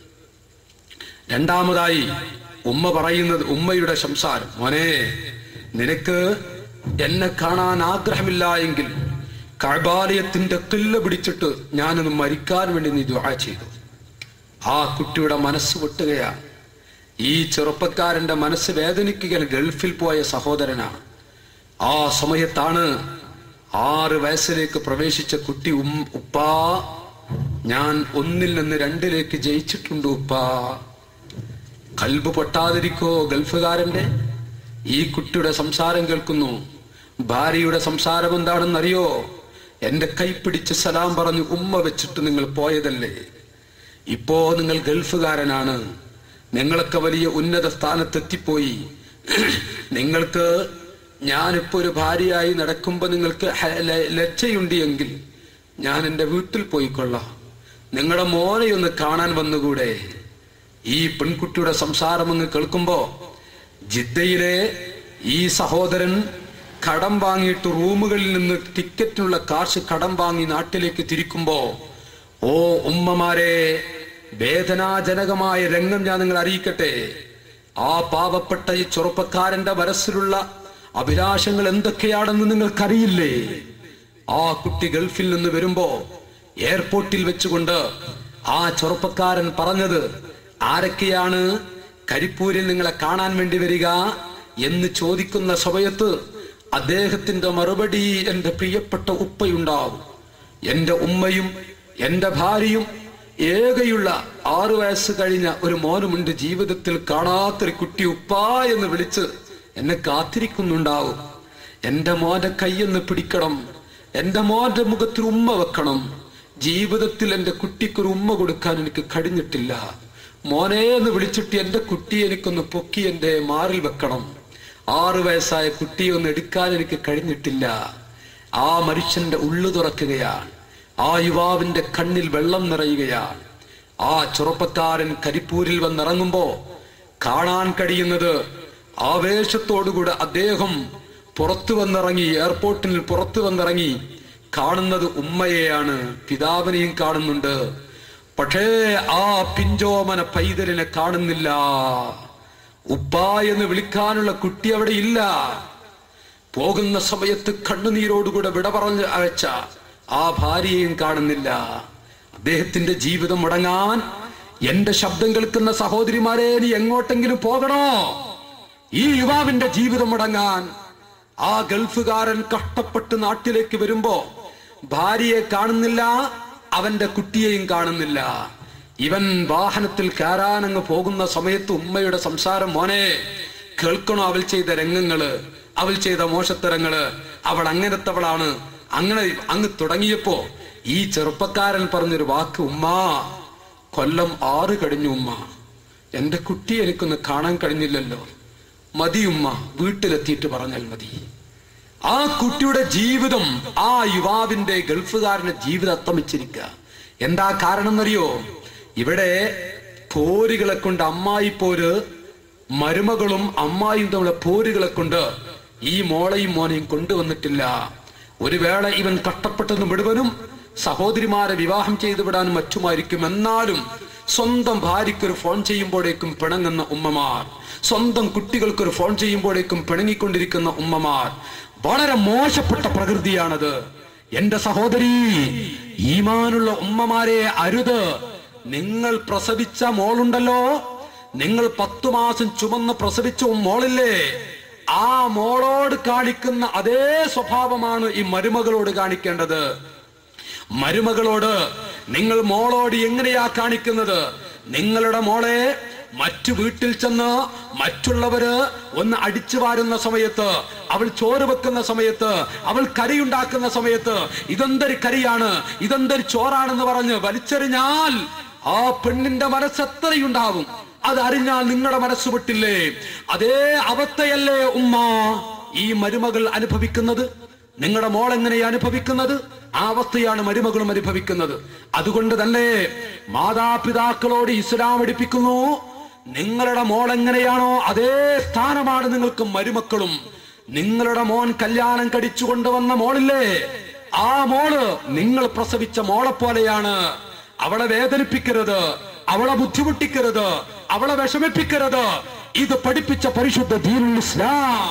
രണ്ടാമതായി ഉമ്മ പറയുന്നത് ഉമ്മയുടെ സംസാരം മോനെ നിനക്ക് എന്നെ കാണാൻ ആഗ്രഹമില്ല എങ്കിൽ കഴബാലയത്തിന്റെ കില്ല പിടിച്ചിട്ട് ഞാനൊന്ന് മരിക്കാൻ വേണ്ടി നീ ദുആ ചെയ്തു ആ കുട്ടിയുടെ മനസ്സ് പൊട്ടുകയാണ് ഈ ചെറുപ്പക്കാരന്റെ മനസ്സ് വേദനിക്കുകയാണ് ഗൾഫിൽ പോയ സഹോദരനാണ് ആ സമയത്താണ് ആറ് വയസ്സിലേക്ക് പ്രവേശിച്ച കുട്ടി ഉം ഉപ്പാ ഞാൻ ഒന്നിൽ നിന്ന് രണ്ടിലേക്ക് ജയിച്ചിട്ടുണ്ട് ഉപ്പാ കൽബ് പൊട്ടാതിരിക്കോ ഗൾഫുകാരന്റെ ഈ കുട്ടിയുടെ സംസാരം കേൾക്കുന്നു ഭാര്യയുടെ സംസാരം എന്താണെന്നറിയോ എന്റെ കൈപ്പിടിച്ച് സലാം പറഞ്ഞു ഉമ്മ വെച്ചിട്ട് നിങ്ങൾ പോയതല്ലേ ഇപ്പോ നിങ്ങൾ ഗൾഫുകാരനാണ് നിങ്ങളൊക്കെ വലിയ ഉന്നത സ്ഥാനത്തെത്തിപ്പോയി നിങ്ങൾക്ക് ഞാനിപ്പോ ഒരു ഭാര്യയായി നടക്കുമ്പോ നിങ്ങൾക്ക് ഹ- ല- ലജ്ജയുണ്ട് എങ്കിൽ ഞാൻ എന്റെ വീട്ടിൽ പോയിക്കൊള്ളാം നിങ്ങളുടെ മോനെ ഒന്ന് കാണാൻ വന്നുകൂടെ ഈ പെൺകുട്ടിയുടെ സംസാരം അങ്ങ് കേൾക്കുമ്പോ ജിദ്ദയിലെ ഈ സഹോദരൻ കടം വാങ്ങിയിട്ട് റൂമുകളിൽ നിന്ന് ടിക്കറ്റിനുള്ള കാശ് കടം വാങ്ങി നാട്ടിലേക്ക് തിരിക്കുമ്പോ ഓ ഉമ്മമാരെ വേദനാജനകമായ രംഗം ഞാൻ നിങ്ങൾ അറിയിക്കട്ടെ ആ പാവപ്പെട്ട ഈ ചെറുപ്പക്കാരന്റെ മനസ്സിലുള്ള അഭിലാഷങ്ങൾ എന്തൊക്കെയാണെന്ന് നിങ്ങൾക്കറിയില്ലേ ആ കുട്ടി ഗൾഫിൽ നിന്ന് വരുമ്പോ എയർപോർട്ടിൽ വെച്ചുകൊണ്ട് ആ ചെറുപ്പക്കാരൻ പറഞ്ഞത് ആരൊക്കെയാണ് കരിപ്പൂരിൽ നിങ്ങളെ കാണാൻ വേണ്ടി വരിക എന്ന് ചോദിക്കുന്ന സമയത്ത് അദ്ദേഹത്തിന്റെ മറുപടി എന്റെ പ്രിയപ്പെട്ട ഉപ്പയുണ്ടാവും എന്റെ ഉമ്മയും എന്റെ ഭാര്യയും ഏകയുള്ള ആറു വയസ്സ് കഴിഞ്ഞ ഒരു മോനുമുണ്ട് ജീവിതത്തിൽ കാണാത്തൊരു കുട്ടി ഉപ്പ എന്ന് വിളിച്ച് എന്നെ കാത്തിരിക്കുന്നുണ്ടാവും എന്റെ മോന്റെ കൈയൊന്ന് പിടിക്കണം എന്റെ മോന്റെ മുഖത്തിൽ ഉമ്മ വെക്കണം ജീവിതത്തിൽ എന്റെ കുട്ടിക്കൊരു ഉമ്മ കൊടുക്കാൻ എനിക്ക് കഴിഞ്ഞിട്ടില്ല മോനെ എന്ന് വിളിച്ചിട്ട് എന്റെ കുട്ടി എനിക്കൊന്ന് പൊക്കി എന്റെ മാറിൽ വെക്കണം ആറു വയസ്സായ കുട്ടിയെ ഒന്ന് എടുക്കാൻ എനിക്ക് കഴിഞ്ഞിട്ടില്ല ആ മനുഷ്യന്റെ ഉള്ളു തുറക്കുകയാണ് ആ യുവാവിന്റെ കണ്ണിൽ വെള്ളം നിറയുകയാണ് ആ ചെറുപ്പക്കാരൻ കരിപ്പൂരിൽ വന്നിറങ്ങുമ്പോ കാണാൻ കഴിയുന്നത് ആവേശത്തോടുകൂടെ അദ്ദേഹം പുറത്തു വന്നിറങ്ങി എയർപോർട്ടിൽ പുറത്തു വന്നിറങ്ങി കാണുന്നത് ഉമ്മയെയാണ് പിതാവിനെയും കാണുന്നുണ്ട് പക്ഷേ ആ പിഞ്ചോമന പൈതലിനെ കാണുന്നില്ല ഉപ്പ എന്ന് വിളിക്കാനുള്ള കുട്ടി അവിടെ ഇല്ല പോകുന്ന സമയത്ത് കണ്ണുനീരോടുകൂടെ വിട പറഞ്ഞ് അയച്ച ആ ഭാര്യയെയും കാണുന്നില്ല അദ്ദേഹത്തിന്റെ ജീവിതം മുടങ്ങാൻ എന്റെ ശബ്ദം കേൾക്കുന്ന സഹോദരിമാരെ നീ എങ്ങോട്ടെങ്കിലും പോകണോ ഈ യുവാവിന്റെ ജീവിതം മുടങ്ങാൻ ആ ഗൾഫുകാരൻ കഷ്ടപ്പെട്ട് നാട്ടിലേക്ക് വരുമ്പോ ഭാര്യയെ കാണുന്നില്ല അവന്റെ കുട്ടിയെയും കാണുന്നില്ല ഇവൻ വാഹനത്തിൽ കയറാനങ്ങ് പോകുന്ന സമയത്ത് ഉമ്മയുടെ സംസാരം മോനെ കേൾക്കണോ അവൾ ചെയ്ത രംഗങ്ങള് അവൾ ചെയ്ത മോശത്തരങ്ങള് അവൾ അങ്ങനത്തവളാണ് അങ്ങനെ അങ്ങ് തുടങ്ങിയപ്പോ ഈ ചെറുപ്പക്കാരൻ പറഞ്ഞൊരു വാക്ക് ഉമ്മ കൊല്ലം ആറ് കഴിഞ്ഞു ഉമ്മ എന്റെ കുട്ടി എനിക്കൊന്ന് കാണാൻ കഴിഞ്ഞില്ലല്ലോ മതി ഉമ്മ വീട്ടിലെത്തിയിട്ട് പറഞ്ഞാൽ മതി ആ കുട്ടിയുടെ ജീവിതം ആ യുവാവിന്റെ ഗൾഫുകാരന്റെ ജീവിതം അത്തമിച്ചിരിക്കുക എന്താ കാരണം എന്നറിയോ ഇവിടെ പോരുകളെ കൊണ്ട് അമ്മായി പോര് മരുമകളും അമ്മായും തമ്മിലെ പോരുകളെ കൊണ്ട് ഈ മോളെയും മോനെയും കൊണ്ടുവന്നിട്ടില്ല ഒരു വേള ഇവൻ കഷ്ടപ്പെട്ടത് മുഴുവനും സഹോദരിമാരെ വിവാഹം ചെയ്തു വിടാനും മറ്റുമായിരിക്കും എന്നാലും സ്വന്തം ഭാര്യയ്ക്കൊരു ഫോൺ ചെയ്യുമ്പോഴേക്കും പിണങ്ങുന്ന ഉമ്മമാർ സ്വന്തം കുട്ടികൾക്കൊരു ഫോൺ ചെയ്യുമ്പോഴേക്കും പിണങ്ങിക്കൊണ്ടിരിക്കുന്ന ഉമ്മമാർ വളരെ മോശപ്പെട്ട പ്രകൃതിയാണത് എന്റെ സഹോദരി ഈമാനുള്ള ഉമ്മമാരെ അരുത് നിങ്ങൾ പ്രസവിച്ച മോളുണ്ടല്ലോ നിങ്ങൾ പത്തു മാസം ചുമന്ന് പ്രസവിച്ച മോളില്ലേ ആ മോളോട് കാണിക്കുന്ന അതേ സ്വഭാവമാണ് ഈ മരുമകളോട് കാണിക്കേണ്ടത് മരുമകളോട് നിങ്ങൾ മോളോട് എങ്ങനെയാ കാണിക്കുന്നത് നിങ്ങളുടെ മോളെ മറ്റു വീട്ടിൽ ചെന്ന് മറ്റുള്ളവര് ഒന്ന് അടിച്ചു വാരുന്ന സമയത്ത് അവൾ ചോറ് വെക്കുന്ന സമയത്ത് അവൾ കറിയുണ്ടാക്കുന്ന സമയത്ത് ഇതെന്തൊരു കറിയാണ് ഇതെന്തൊരു ചോറാണെന്ന് പറഞ്ഞ് വലിച്ചെറിഞ്ഞാൽ ആ പെണ്ണിന്റെ മനസ്സ് എത്രയുണ്ടാവും അത് അറിഞ്ഞാൽ നിങ്ങളുടെ മനസ്സ് വിട്ടില്ലേ അതേ അവസ്ഥയല്ലേ ഉമ്മ ഈ മരുമകൾ അനുഭവിക്കുന്നത് നിങ്ങളുടെ മോൾ എങ്ങനെ അനുഭവിക്കുന്നത് ആ അവസ്ഥയാണ് മരുമകളും അനുഭവിക്കുന്നത് അതുകൊണ്ട് തന്നെ മാതാപിതാക്കളോട് ഇസ്ലാം പഠിപ്പിക്കുന്നു നിങ്ങളുടെ മോൾ എങ്ങനെയാണോ അതേ സ്ഥാനമാണ് നിങ്ങൾക്ക് മരുമക്കളും നിങ്ങളുടെ മോൻ കല്യാണം കഴിച്ചു കൊണ്ടുവന്ന മോളില്ലേ ആ മോള് നിങ്ങൾ പ്രസവിച്ച മോളെ പോലെയാണ് അവളെ വേദനിപ്പിക്കരുത് അവളെ ബുദ്ധിമുട്ടിക്കരുത് അവളെ വിഷമിപ്പിക്കരുത് ഇത് പഠിപ്പിച്ച പരിശുദ്ധ ദീനുൽ ഇസ്ലാം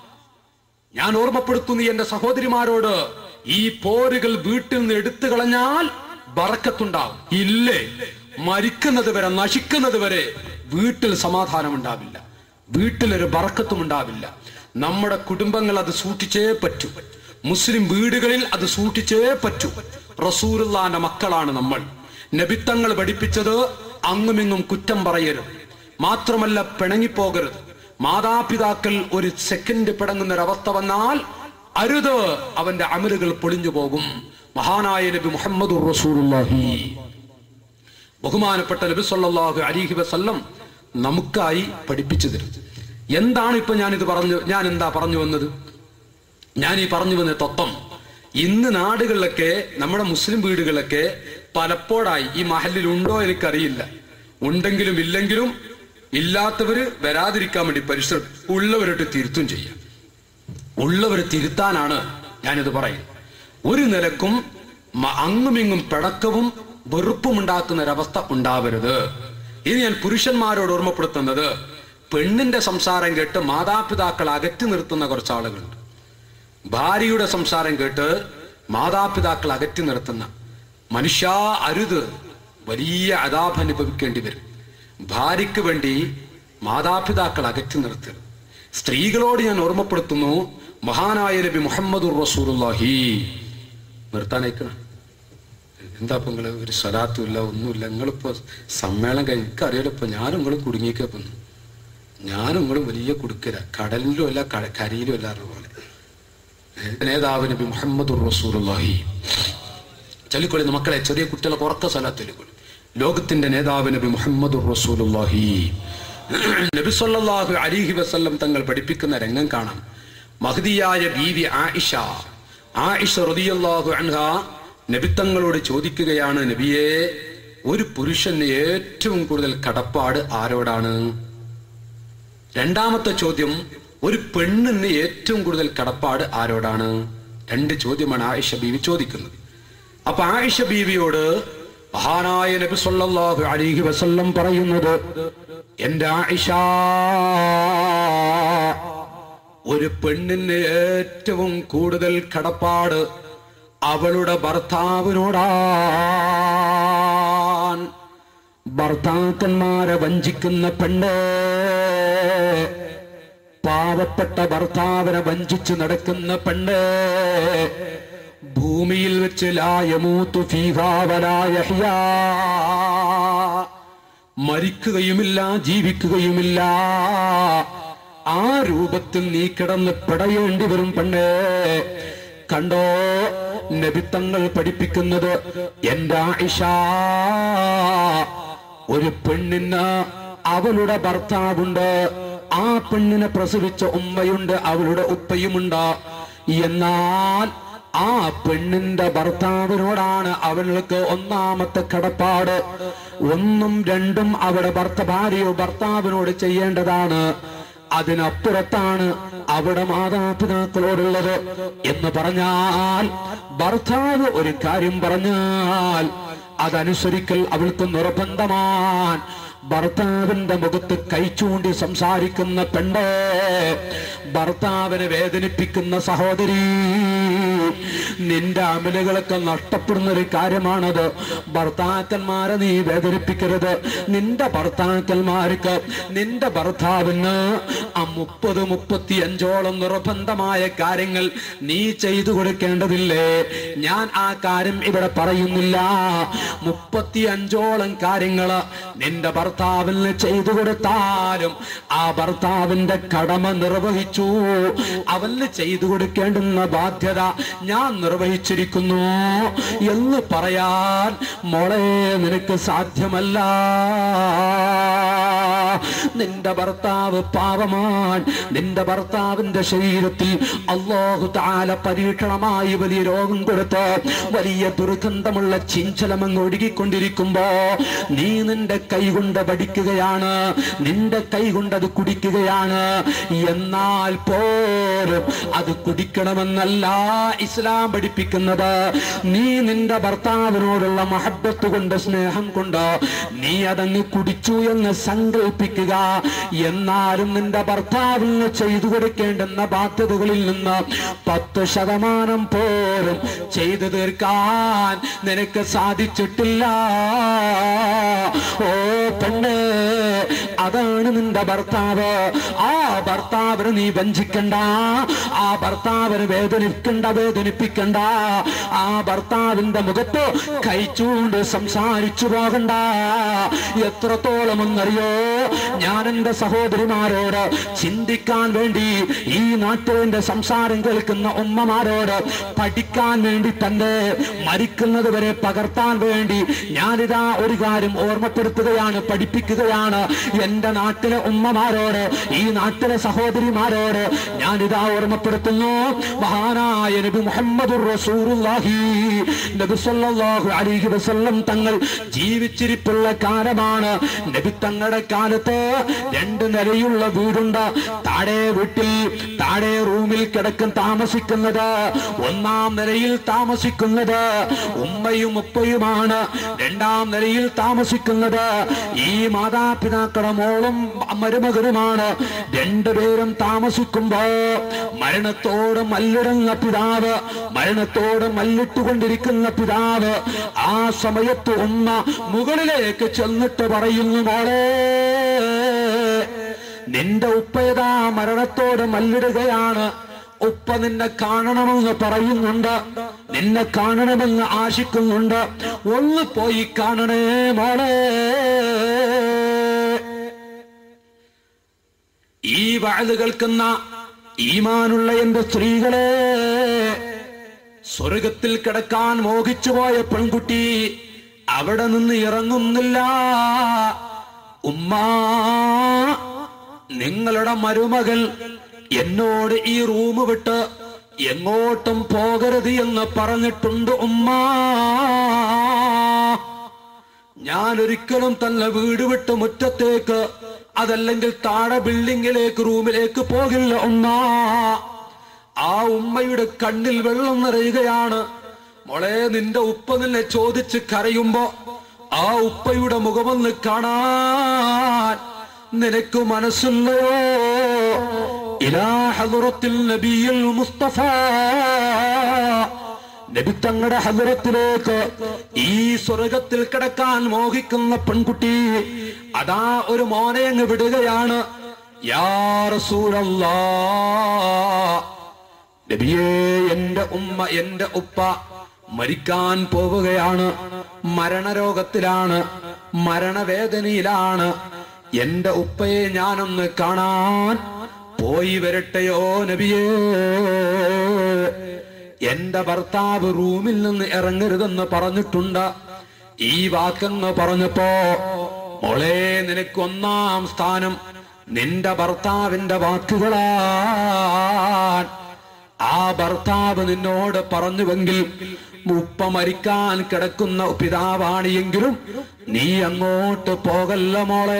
ഞാൻ ഓർമ്മപ്പെടുത്തുന്നു എന്റെ സഹോദരിമാരോട് ഈ പോരുകൾ വീട്ടിൽ നിന്ന് എടുത്തു കളഞ്ഞാൽ ബറക്കത്തുണ്ടാവും ഇല്ലേ മരിക്കുന്നത് വരെ നശിക്കുന്നത് വരെ വീട്ടിൽ സമാധാനം ഉണ്ടാവില്ല വീട്ടിലൊരു ബറക്കത്തും ഉണ്ടാവില്ല നമ്മുടെ കുടുംബങ്ങൾ അത് സൂക്ഷിച്ചേ പറ്റൂ മുസ്ലിം വീടുകളിൽ അത് സൂക്ഷിച്ചേ പറ്റൂ റസൂറുല്ലാന്റെ മക്കളാണ് നമ്മൾ നബിത്തങ്ങൾ പഠിപ്പിച്ചത് അങ്ങുമിങ്ങും കുറ്റം പറയരുത് മാത്രമല്ല പിണങ്ങിപ്പോകരുത് മാതാപിതാക്കൾ ഒരു സെക്കൻഡ് പിടങ്ങുന്ന ഒരവസ്ഥ വന്നാൽ അരുത് അവന്റെ അമലുകൾ പൊളിഞ്ഞു പോകും മഹാനായ നബി മുഹമ്മദ് റസൂലുള്ളാഹി ബഹുമാനപ്പെട്ട നബി സല്ലല്ലാഹു അലൈഹി വസല്ലം നമുക്കായി പഠിപ്പിച്ചു തരും എന്താണ് ഇപ്പൊ ഞാനിത് പറഞ്ഞു ഞാൻ എന്താ പറഞ്ഞു വന്നത് ഞാൻ ഈ പറഞ്ഞു വന്ന തത്വം ഇന്ന് നാടുകളിലൊക്കെ നമ്മുടെ മുസ്ലിം വീടുകളിലൊക്കെ പലപ്പോഴായി ഈ മഹലിൽ ഉണ്ടോ എനിക്കറിയില്ല ഉണ്ടെങ്കിലും ഇല്ലെങ്കിലും ഇല്ലാത്തവര് വരാതിരിക്കാൻ വേണ്ടി പരിശ്രമം ഉള്ളവരോട്ട് തിരുത്തും ചെയ്യാം ഉള്ളവരെ തിരുത്താനാണ് ഞാനിത് പറയുന്നത് ഒരു നിലക്കും മ- അങ്ങുമിങ്ങും പിണക്കവും വെറുപ്പും ഉണ്ടാക്കുന്ന ഒരവസ്ഥ ഉണ്ടാവരുത് ഇത് ഞാൻ പുരുഷന്മാരോട് ഓർമ്മപ്പെടുത്തുന്നത് പെണ്ണിന്റെ സംസാരം കേട്ട് മാതാപിതാക്കൾ അകറ്റി നിർത്തുന്ന കുറച്ച് ആളുകളുണ്ട് ഭാര്യയുടെ സംസാരം കേട്ട് മാതാപിതാക്കൾ അകറ്റി നിർത്തുന്ന മനുഷ്യ അരുത് വലിയ അതാപ് അനുഭവിക്കേണ്ടി വരും ഭാര്യയ്ക്ക് വേണ്ടി മാതാപിതാക്കൾ അകറ്റി നിർത്തരുത് സ്ത്രീകളോട് ഞാൻ ഓർമ്മപ്പെടുത്തുന്നു മഹാനായ നബി മുഹമ്മദുർ റസൂലുള്ളാഹി നിർത്താനയക്കണം എന്താ ഇപ്പൊ നിങ്ങള് ഒരു സ്വലാത്തും ഇല്ല ഒന്നുമില്ല നിങ്ങളിപ്പോ സമ്മേളനം കഴിഞ്ഞ് എനിക്കറിയാലോ ഇപ്പൊ ഞാനും നിങ്ങളും കുടുങ്ങിക്കപ്പം ഞാനും നിങ്ങളും വലിയ കുടുക്കര കടലിലും അല്ല ക- കരയിലും അല്ല പറഞ്ഞ പോലെ നേതാവ് നബി മുഹമ്മദ് റസൂലുള്ളാഹി ചൊല്ലിക്കൊള്ളുന്ന മക്കളെ ചെറിയ കുട്ടികളെ ഉറക്ക സ്ഥലത്ത് ചൊല്ലിക്കൊള്ളു ലോകത്തിന്റെ നേതാവ് നബി മുഹമ്മദ് റസൂലുള്ളാഹി നബി സല്ലല്ലാഹു അലൈഹി വസല്ലം തങ്ങൾ പഠിപ്പിക്കുന്ന രംഗം കാണാം മഹദിയായ ബീവി ആയിഷ ആയിഷ റളിയല്ലാഹു അൻഹ നബി തങ്ങളോട് ചോദിക്കുകയാണ് നബിയെ ഒരു പുരുഷന് ഏറ്റവും കൂടുതൽ കടപ്പാട് ആരോടാണ് രണ്ടാമത്തെ ചോദ്യം ഒരു പെണ്ണിന് ഏറ്റവും കൂടുതൽ കടപ്പാട് ആരോടാണ് രണ്ട് ചോദ്യമാണ് ആയിഷ ബീവി ചോദിക്കുന്നത് അപ്പൊ ആയിഷ ബീവിയോട് മഹാനായ നബി സല്ലല്ലാഹു അലൈഹി വസല്ലം പറയുന്നത് എന്റെ ആയിഷ ഒരു പെണ്ണിന് ഏറ്റവും കൂടുതൽ കടപ്പാട് അവളുടെ ഭർത്താവിനോടാണ് ഭർത്താക്കന്മാരെ വഞ്ചിക്കുന്ന പെണ്ണ് പാവപ്പെട്ട ഭർത്താവിനെ വഞ്ചിച്ച് നടക്കുന്ന പെണ്ണ് ഭൂമിയിൽ വെച്ച് ലായമൂത്തു ഫീഹാവലായഹ്യ മരിക്കുകയുമില്ല ജീവിക്കുകയുമില്ല ആ രൂപത്തിൽ നീ കിടന്ന് പിടയേണ്ടി വരും പെണ്ണ് കണ്ടോ നബിത്തങ്ങൾ പഠിപ്പിക്കുന്നത് എന്റെ ആയിഷ ഒരു പെണ്ണിന് അവളുടെ ഭർത്താവുണ്ട് ആ പെണ്ണിനെ പ്രസവിച്ച ഉമ്മയുണ്ട് അവളുടെ ഉപ്പയുമുണ്ട് എന്നാൽ ആ പെണ്ണിന്റെ ഭർത്താവിനോടാണ് അവൾക്ക് ഒന്നാമത്തെ കടപ്പാട് ഒന്നും രണ്ടും അവിടെ ഭർത്ത ഭാര്യയോ ഭർത്താവിനോട് ചെയ്യേണ്ടതാണ് അതിനപ്പുറത്താണ് അവിടെ മാതാപിതാക്കളോടുള്ളത് എന്ന് പറഞ്ഞാൽ ഭർത്താവ് ഒരു കാര്യം പറഞ്ഞാൽ അതനുസരിക്കൽ അവൾക്ക് നിർബന്ധമാൻ ഭർത്താവിന്റെ മുഖത്ത് കൈ ചൂണ്ടി സംസാരിക്കുന്ന പെണ്ണ് ഭർത്താവിനെ വേദനിപ്പിക്കുന്ന സഹോദരി നിന്റെ അമലുകളൊക്കെ നഷ്ടപ്പെടുന്ന ഒരു കാര്യമാണത് ഭർത്താക്കന്മാരെ നീ വേദനിപ്പിക്കരുത് നിന്റെ ഭർത്താക്കന്മാർക്ക് നിന്റെ ഭർത്താവിന് ആ മുപ്പത് മുപ്പത്തി അഞ്ചോളം നിർബന്ധമായ കാര്യങ്ങൾ നീ ചെയ്തു കൊടുക്കേണ്ടതില്ലേ ഞാൻ ആ കാര്യം ഇവിടെ പറയുന്നില്ല മുപ്പത്തി അഞ്ചോളം കാര്യങ്ങള് നിന്റെ ഭർത്താവിന് ചെയ്തു കൊടുത്താലും ആ ഭർത്താവിന്റെ കടമ നിർവഹിച്ചു അവന് ചെയ്തു കൊടുക്കേണ്ടുന്ന ബാധ്യത ഞാൻ നിർവഹിച്ചിരിക്കുന്നു എന്ന് പറയാൻ മോളെ നിനക്ക് സാധ്യമല്ല നിന്റെ ഭർത്താവ് പാപമാൻ നിന്റെ ഭർത്താവിന്റെ ശരീരത്തിൽ അള്ളാഹു താല പരീക്ഷണമായി വലിയ രോഗം കൊടുത്ത് വലിയ ദുർഗന്ധമുള്ള ചിഞ്ചലമങ്ങ് ഒഴുകിക്കൊണ്ടിരിക്കുമ്പോ നീ നിന്റെ കൈ കൊണ്ട് പഠിക്കുകയാണ് നിന്റെ കൈ കൊണ്ട് അത് കുടിക്കുകയാണ് എന്നാൽ പോലും അത് കുടിക്കണമെന്നല്ല ഇസ്ലാം പഠിപ്പിക്കുന്നത് നീ നിന്റെ ഭർത്താവിനോടുള്ള മഹബത്ത് കൊണ്ട് സ്നേഹം കൊണ്ട് നീ അതങ്ങ് കുടിച്ചു എന്ന് സങ്കല്പിക്കുക എന്നാലും നിന്റെ ഭർത്താവിന് ചെയ്തു കൊടുക്കേണ്ടുന്ന ബാധ്യതകളിൽ നിന്ന് പത്ത് ശതമാനം പോലും ചെയ്തു തീർക്കാൻ നിനക്ക് സാധിച്ചിട്ടില്ല ഓ പെണ്ണ് അതാണ് നിന്റെ ഭർത്താവ് ആ ഭർത്താവിന് നീ വഞ്ചിക്കണ്ട ആ ഭർത്താവിന് വേദനിക്കണ്ട വേദനിപ്പിക്കണ്ട ആ ഭർത്താവിന്റെ മുഖത്ത് കഴിച്ചുകൊണ്ട് സംസാരിച്ചു പോകണ്ട എത്രത്തോളം എന്നറിയോ ഞാൻ എന്റെ സഹോദരിമാരോട് ചിന്തിക്കാൻ വേണ്ടി ഈ നാട്ടിലെ സംസാരം കേൾക്കുന്ന ഉമ്മമാരോട് പഠിക്കാൻ വേണ്ടി തന്നെ മരിക്കുന്നത് വരെ പകർത്താൻ വേണ്ടി ഞാനിതാ ഒരു കാര്യം ഓർമ്മപ്പെടുത്തുകയാണ് പഠിപ്പിക്കുകയാണ് എന്റെ നാട്ടിലെ ഉമ്മമാരോട് ഈ നാട്ടിലെ സഹോദരിമാരോട് ഞാനിതാ ഓർമ്മപ്പെടുത്തുന്നു മഹാനായ നബി മുഹമ്മദ് റസൂലുള്ളാഹി നബി സല്ലല്ലാഹു അലൈഹി വസല്ലം തങ്ങൾ ജീവിച്ചിരിപ്പുള്ള കാലമാണ് നബി തങ്ങളുടെ കാലം സ്ഥലത്ത് രണ്ട് നിലയുള്ള വീടുണ്ട് താഴെ വീട്ടിൽ താഴെ റൂമിൽ കിടക്കും താമസിക്കുന്നത് ഒന്നാം നിലയിൽ താമസിക്കുന്നത് ഉമ്മയും ഉപ്പയുമാണ് രണ്ടാം നിലയിൽ താമസിക്കുന്നത് ഈ മാതാപിതാക്കളുടെ മോളും മരുമകനുമാണ് രണ്ടുപേരും താമസിക്കുമ്പോ മരണത്തോട് മല്ലിടുന്ന പിതാവ് മരണത്തോട് മല്ലിട്ടുകൊണ്ടിരിക്കുന്ന പിതാവ് ആ സമയത്ത് ഉമ്മ മുകളിലേക്ക് ചെന്നിട്ട് പറയുന്നു മോളെ നിന്റെ ഉപ്പയതാ മരണത്തോട് മല്ലിടുകയാണ് ഉപ്പ നിന്നെ കാണണമെന്ന് പറയുന്നുണ്ട് നിന്നെ കാണണമെന്ന് ആശിക്കുന്നുണ്ട് ഒന്ന് പോയി കാണണേ മോളെ ഈ വാഴ് കേൾക്കുന്ന ഈമാനുള്ള എന്റെ സ്ത്രീകളെ സ്വർഗത്തിൽ കിടക്കാൻ മോഹിച്ചുപോയ പെൺകുട്ടി അവിടെ നിന്ന് ഇറങ്ങുന്നില്ല ഉമ്മ നിങ്ങളുടെ മരുമകൾ എന്നോട് ഈ റൂം വിട്ട് എങ്ങോട്ടും പോകരുത് എന്ന് പറഞ്ഞിട്ടുണ്ട് ഉമ്മ ഞാൻ ഒരിക്കലും തന്നെ വീട് വിട്ട് മുറ്റത്തേക്ക് അതല്ലെങ്കിൽ താഴെ ബിൽഡിങ്ങിലേക്ക് റൂമിലേക്ക് പോകില്ല ഉമ്മ ആ ഉമ്മയുടെ കണ്ണിൽ വെള്ളം നിറയുകയാണ് മോളെ നിന്റെ ഉപ്പ നിന്നെ ചോദിച്ച് കരയുമ്പോ ആ ഉപ്പയുടെ മുഖമൊന്ന് കാണാൻ നിനക്ക് മനസ്സില്ലയോ ഇലാ ഹദറത്തിൽ നബിയിൽ മുസ്തഫ നബി തങ്ങളുടെ ഹദറത്തിലേക്ക് ഈ സ്വർഗത്തിൽ കിടക്കാൻ മോഹിക്കുന്ന പെൺകുട്ടി അതാ ഒരു മോനെ അങ്ങ് വിടുകയാണ് യാ റസൂലല്ലാ നബിയേ എന്റെ ഉമ്മ എന്റെ ഉപ്പ മരിക്കാൻ പോവുകയാണ് മരണരോഗത്തിലാണ് മരണവേദനയിലാണ് എന്റെ ഉപ്പയെ ഞാനൊന്ന് കാണാൻ പോയി വരട്ടെയോ നബിയേ എന്റെ ഭർത്താവ് റൂമിൽ നിന്ന് ഇറങ്ങരുതെന്ന് പറഞ്ഞിട്ടുണ്ട് ഈ വാക്കങ്ങ് പറഞ്ഞപ്പോ മോളെ നിനക്ക് ഒന്നാം സ്ഥാനം നിന്റെ ഭർത്താവിന്റെ വാക്കുകളാൻ ആ ഭർത്താവ് നിന്നോട് പറഞ്ഞുവെങ്കിൽ ഉപ്പ മരിക്കാൻ കിടക്കുന്ന പിതാവാണ് എങ്കിലും നീ അങ്ങോട്ട് പോകല്ല മോളെ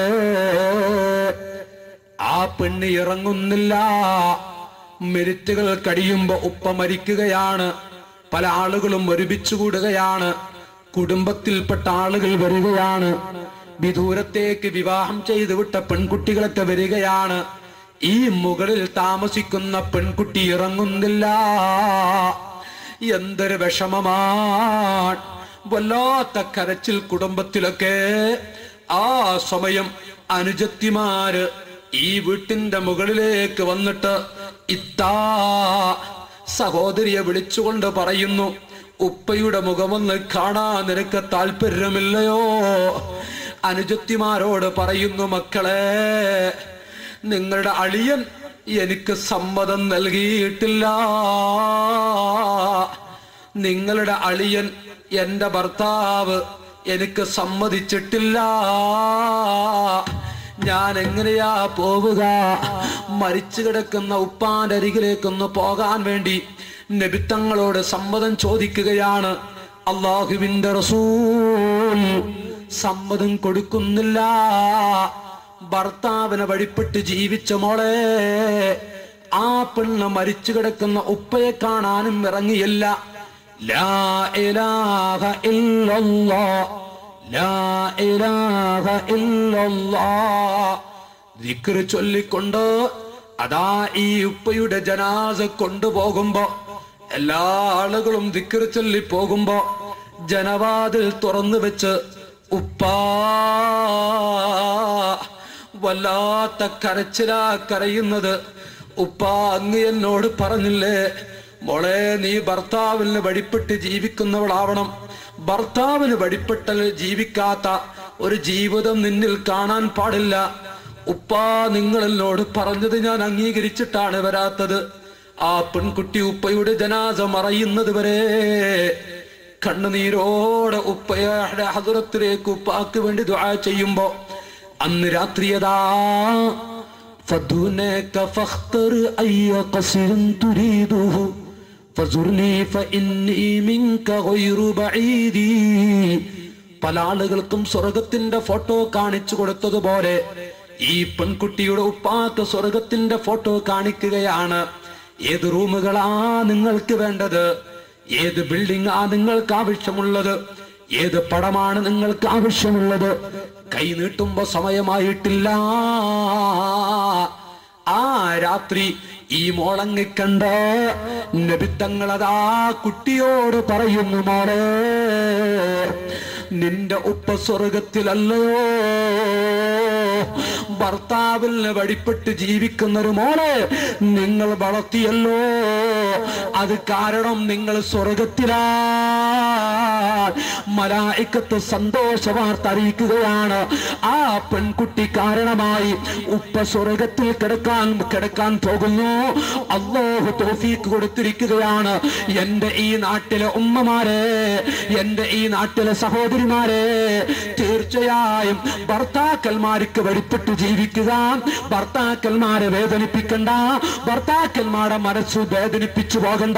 ആ പെണ്ണ് ഇറങ്ങുന്നില്ല മിനിറ്റുകൾ കഴിയുമ്പോ ഉപ്പ മരിക്കുകയാണ് പല ആളുകളും ഒരുമിച്ച് കൂടുകയാണ് കുടുംബത്തിൽപ്പെട്ട ആളുകൾ വരികയാണ് വിദൂരത്തേക്ക് വിവാഹം ചെയ്തു വിട്ട പെൺകുട്ടികളൊക്കെ വരികയാണ് ഈ മുകളിൽ താമസിക്കുന്ന പെൺകുട്ടി ഇറങ്ങുന്നില്ല എന്തൊരു വിഷമമാണ് വല്ലാത്ത കരച്ചിൽ കുടുംബത്തിലൊക്കെ ആ സമയം അനുജത്തിമാര് ഈ വീട്ടിന്റെ മുകളിലേക്ക് വന്നിട്ട് ഇത്താ സഹോദരിയെ വിളിച്ചുകൊണ്ട് പറയുന്നു ഉപ്പയുടെ മുഖമൊന്ന് കാണാൻ നിനക്ക് താല്പര്യമില്ലയോ അനുജത്തിമാരോട് പറയുന്നു മക്കളെ നിങ്ങളുടെ അളിയൻ എനിക്ക് സമ്മതം നൽകിയിട്ടില്ല നിങ്ങളുടെ അളിയൻ എന്റെ ഭർത്താവ് എനിക്ക് സമ്മതിച്ചിട്ടില്ല ഞാൻ എങ്ങനെയാ പോവുക മരിച്ചു കിടക്കുന്ന ഉപ്പാന്റെ അരികിലേക്കൊന്ന് പോകാൻ വേണ്ടി നബിത്തങ്ങളോട് സമ്മതം ചോദിക്കുകയാണ് അള്ളാഹുവിന്റെ റസൂൽ സമ്മതം കൊടുക്കുന്നില്ല ഭർത്താവിനെ വഴിപ്പെട്ട് ജീവിച്ച മോളെ ആ പെണ്ണ് മരിച്ചു കിടക്കുന്ന ഉപ്പയെ കാണാനും ഇറങ്ങിയില്ല ലാ ഇലാഹ ഇല്ലല്ലാ ലാ ഇലാഹ ഇല്ലല്ലാ ദിക്റ് ചൊല്ലിക്കൊണ്ട് അതാ ഈ ഉപ്പയുടെ ജനാസ കൊണ്ടുപോകുമ്പോ എല്ലാ ആളുകളും ദിക്റ് ചൊല്ലി പോകുമ്പോ ജനവാതിൽ തുറന്നു വെച്ച് ഉപ്പാ വല്ലാത്ത കരച്ചിലാ കരയുന്നത് ഉപ്പ അങ്ങ് എന്നോട് പറഞ്ഞില്ലേ മോളെ നീ ഭർത്താവിന് വഴിപ്പെട്ട് ജീവിക്കുന്നവളാവണം ഭർത്താവിന് വഴിപ്പെട്ട് ജീവിക്കാത്ത ഒരു ജീവിതം നിന്നിൽ കാണാൻ പാടില്ല ഉപ്പ നിങ്ങൾ എന്നോട് പറഞ്ഞത് ഞാൻ അംഗീകരിച്ചിട്ടാണ് വരാത്തത് ആ പെൺകുട്ടി ഉപ്പയുടെ ജനാസ മറയുന്നത് വരെ കണ്ണുനീരോടെ ഉപ്പയുടെ ഹതുരത്തിലേക്ക് ഉപ്പാക്ക് വേണ്ടി ദുആ ചെയ്യുമ്പോ അന്ന് രാത്രിയതാ فدونك فاختر أي قصر تريده فزرني فإني منك غير بعيد പല ആളുകൾക്കും സ്വർഗത്തിന്റെ ഫോട്ടോ കാണിച്ചു കൊടുത്തതുപോലെ ഈ പെൺകുട്ടിയുടെ ഉപ്പാക്ക് സ്വർഗത്തിന്റെ ഫോട്ടോ കാണിക്കുകയാണ് ഏത് റൂമുകളാ നിങ്ങൾക്ക് വേണ്ടത് ഏത് ബിൽഡിംഗ് ആ നിങ്ങൾക്ക് ആവശ്യമുള്ളത് ഏത് പടമാണ് നിങ്ങൾക്ക് ആവശ്യമുള്ളത് കൈ നീട്ടുമ്പോ സമയമായിട്ടില്ല ആ രാത്രി ഈ മോളങ്ങിക്കണ്ട് നബിത്തങ്ങളതാ കുട്ടിയോട് പറയുന്നു മോളെ നിന്റെ ഉപ്പ സ്വർഗത്തിലല്ലയോ ഭർത്താവിന് വഴിപ്പെട്ട് ജീവിക്കുന്ന ഒരു മോളെ നിങ്ങൾ വളർത്തിയല്ലോ അത് കാരണം നിങ്ങൾ സ്വർഗത്തിലാ മലായിക്കത്ത് സന്തോഷ വാർത്ത അറിയിക്കുകയാണ് ആ പെൺകുട്ടി കാരണമായി ഉപ്പ സ്വർഗത്തിൽ കിടക്കാൻ കിടക്കാൻ പോകുന്നു അള്ളാഹു തോഫീക്ക് കൊടുത്തിരിക്കുകയാണ് എന്റെ ഈ നാട്ടിലെ ഉമ്മമാരെ എന്റെ ഈ നാട്ടിലെ സഹോദരിമാരെ തീർച്ചയായും ഭർത്താക്കന്മാർക്ക് വഴിപ്പെട്ട് ജീവിക്കുക ഭർത്താക്കന്മാരെ വേദനിപ്പിക്കണ്ട ഭർത്താക്കന്മാരുടെ മനസ്സ് വേദനിപ്പിച്ചു പോകണ്ട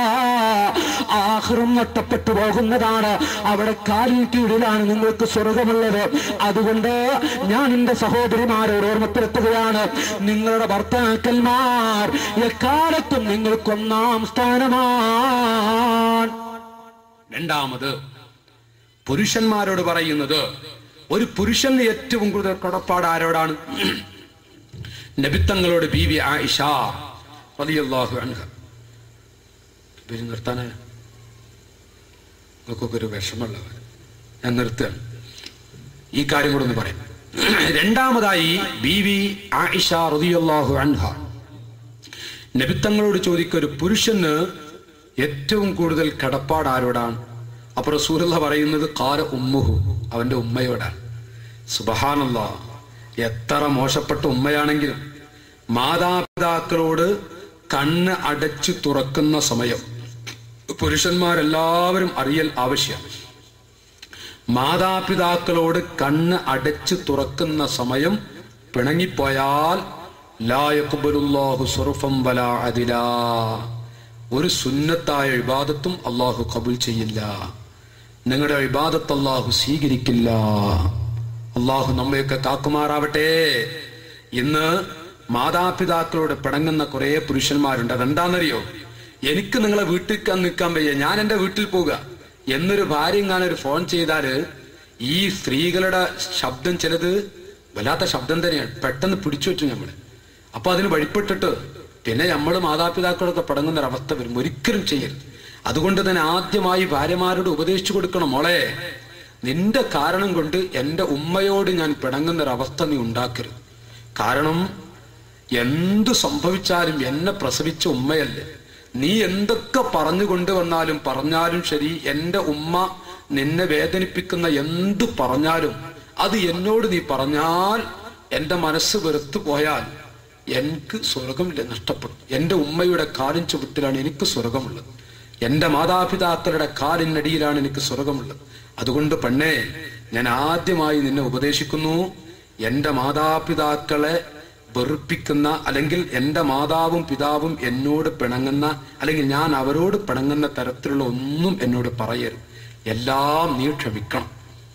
ആഹ്റം നഷ്ടപ്പെട്ടു പോകുന്നതാണ് അവിടെ കാലിൽ കീഴിലാണ് നിങ്ങൾക്ക് സ്വർഗമുള്ളത് അതുകൊണ്ട് ഞാൻ എന്റെ സഹോദരിമാരോട് ഓർമ്മപ്പെടുത്തുകയാണ് നിങ്ങളുടെ ഭർത്താക്കന്മാർ എക്കാലത്തും നിങ്ങൾക്ക് ഒന്നാം സ്ഥാനമാണ് രണ്ടാമത് പുരുഷന്മാരോട് പറയുന്നത് ഒരു പുരുഷന് ഏറ്റവും കൂടുതൽ കടപ്പാട് ആരോടാണ് നബിത്തങ്ങളോട് ബീവി ആയിഷ റളിയല്ലാഹു അൻഹ ഇവര് നിർത്താനായ നിങ്ങൾക്കൊക്കെ ഒരു വിഷമമുള്ളവർ ഞാൻ നിർത്തുകയാണ് ഈ കാര്യം കൂടെ ഒന്ന് പറയാം രണ്ടാമതായി ബീവി ആയിഷ റളിയല്ലാഹു അൻഹ നബിത്തങ്ങളോട് ചോദിക്കുക ഒരു പുരുഷന് ഏറ്റവും കൂടുതൽ കടപ്പാട് ആരോടാണ് അപ്പൊ റസൂലുള്ള പറയുന്നത് കാല ഉമ്മുഹു അവന്റെ ഉമ്മയോടാണ് സുബഹാനല്ല എത്ര മോശപ്പെട്ട ഉമ്മയാണെങ്കിലും മാതാപിതാക്കളോട് കണ്ണ് അടച്ചു തുറക്കുന്ന സമയം പുരുഷന്മാരെല്ലാവരും അറിയൽ ആവശ്യമാണ് മാതാപിതാക്കളോട് കണ്ണ് അടച്ചു തുറക്കുന്ന സമയം പിണങ്ങിപ്പോയാൽ ലായക്കുബലുല്ലാഹു സുറുഫം വല അതിലാ ഒരു സുന്നത്തായ വിവാദത്തും അള്ളാഹു കബുൽ ചെയ്യില്ല നിങ്ങളുടെ വിവാദത്ത് അള്ളാഹു സ്വീകരിക്കില്ല അള്ളാഹു നമ്മയൊക്കെ കാക്കുമാറാവട്ടെ ഇന്ന് മാതാപിതാക്കളോട് പിണങ്ങുന്ന കുറെ പുരുഷന്മാരുണ്ട് അതെന്താണെന്നറിയോ എനിക്ക് നിങ്ങളെ വീട്ടിൽ നിൽക്കാൻ വയ്യ ഞാൻ എന്റെ വീട്ടിൽ പോവുക എന്നൊരു ഭാര്യ ഒരു ഫോൺ ചെയ്താല് ഈ സ്ത്രീകളുടെ ശബ്ദം ചിലത് വല്ലാത്ത ശബ്ദം തന്നെയാണ് പെട്ടെന്ന് പിടിച്ചു വെച്ചു നമ്മള് അപ്പൊ അതിന് വഴിപ്പെട്ടിട്ട് പിന്നെ നമ്മൾ മാതാപിതാക്കളൊക്കെ പടങ്ങുന്ന ഒരവസ്ഥ വരും ഒരിക്കലും ചെയ്യരുത് അതുകൊണ്ട് തന്നെ ആദ്യമായി ഭാര്യമാരോട് ഉപദേശിച്ചു കൊടുക്കണം മോളെ നിന്റെ കാരണം കൊണ്ട് എന്റെ ഉമ്മയോട് ഞാൻ പിണങ്ങുന്ന ഒരവസ്ഥ നീ ഉണ്ടാക്കരുത് കാരണം എന്തു സംഭവിച്ചാലും എന്നെ പ്രസവിച്ച ഉമ്മയല്ലേ നീ എന്തൊക്കെ പറഞ്ഞു കൊണ്ടുവന്നാലും പറഞ്ഞാലും ശരി എന്റെ ഉമ്മ നിന്നെ വേദനിപ്പിക്കുന്ന എന്ത് പറഞ്ഞാലും അത് എന്നോട് നീ പറഞ്ഞാൽ എന്റെ മനസ്സ് വെറുത്തു പോയാൽ എനിക്ക് സ്വർഗം ല- നഷ്ടപ്പെടും എന്റെ ഉമ്മയുടെ കാലിൻ ചുവട്ടിലാണ് എനിക്ക് സ്വർഗമുള്ളത് എന്റെ മാതാപിതാക്കളുടെ കാലിനടിയിലാണ് എനിക്ക് സ്വർഗമുള്ളത് അതുകൊണ്ട് പെണ്ണേ ഞാൻ ആദ്യമായി നിന്നെ ഉപദേശിക്കുന്നു എന്റെ മാതാപിതാക്കളെ വെറുപ്പിക്കുന്ന അല്ലെങ്കിൽ എന്റെ മാതാവും പിതാവും എന്നോട് പിണങ്ങുന്ന അല്ലെങ്കിൽ ഞാൻ അവരോട് പിണങ്ങുന്ന തരത്തിലുള്ള ഒന്നും എന്നോട് പറയരുത് എല്ലാം നീ ക്ഷമിക്കണം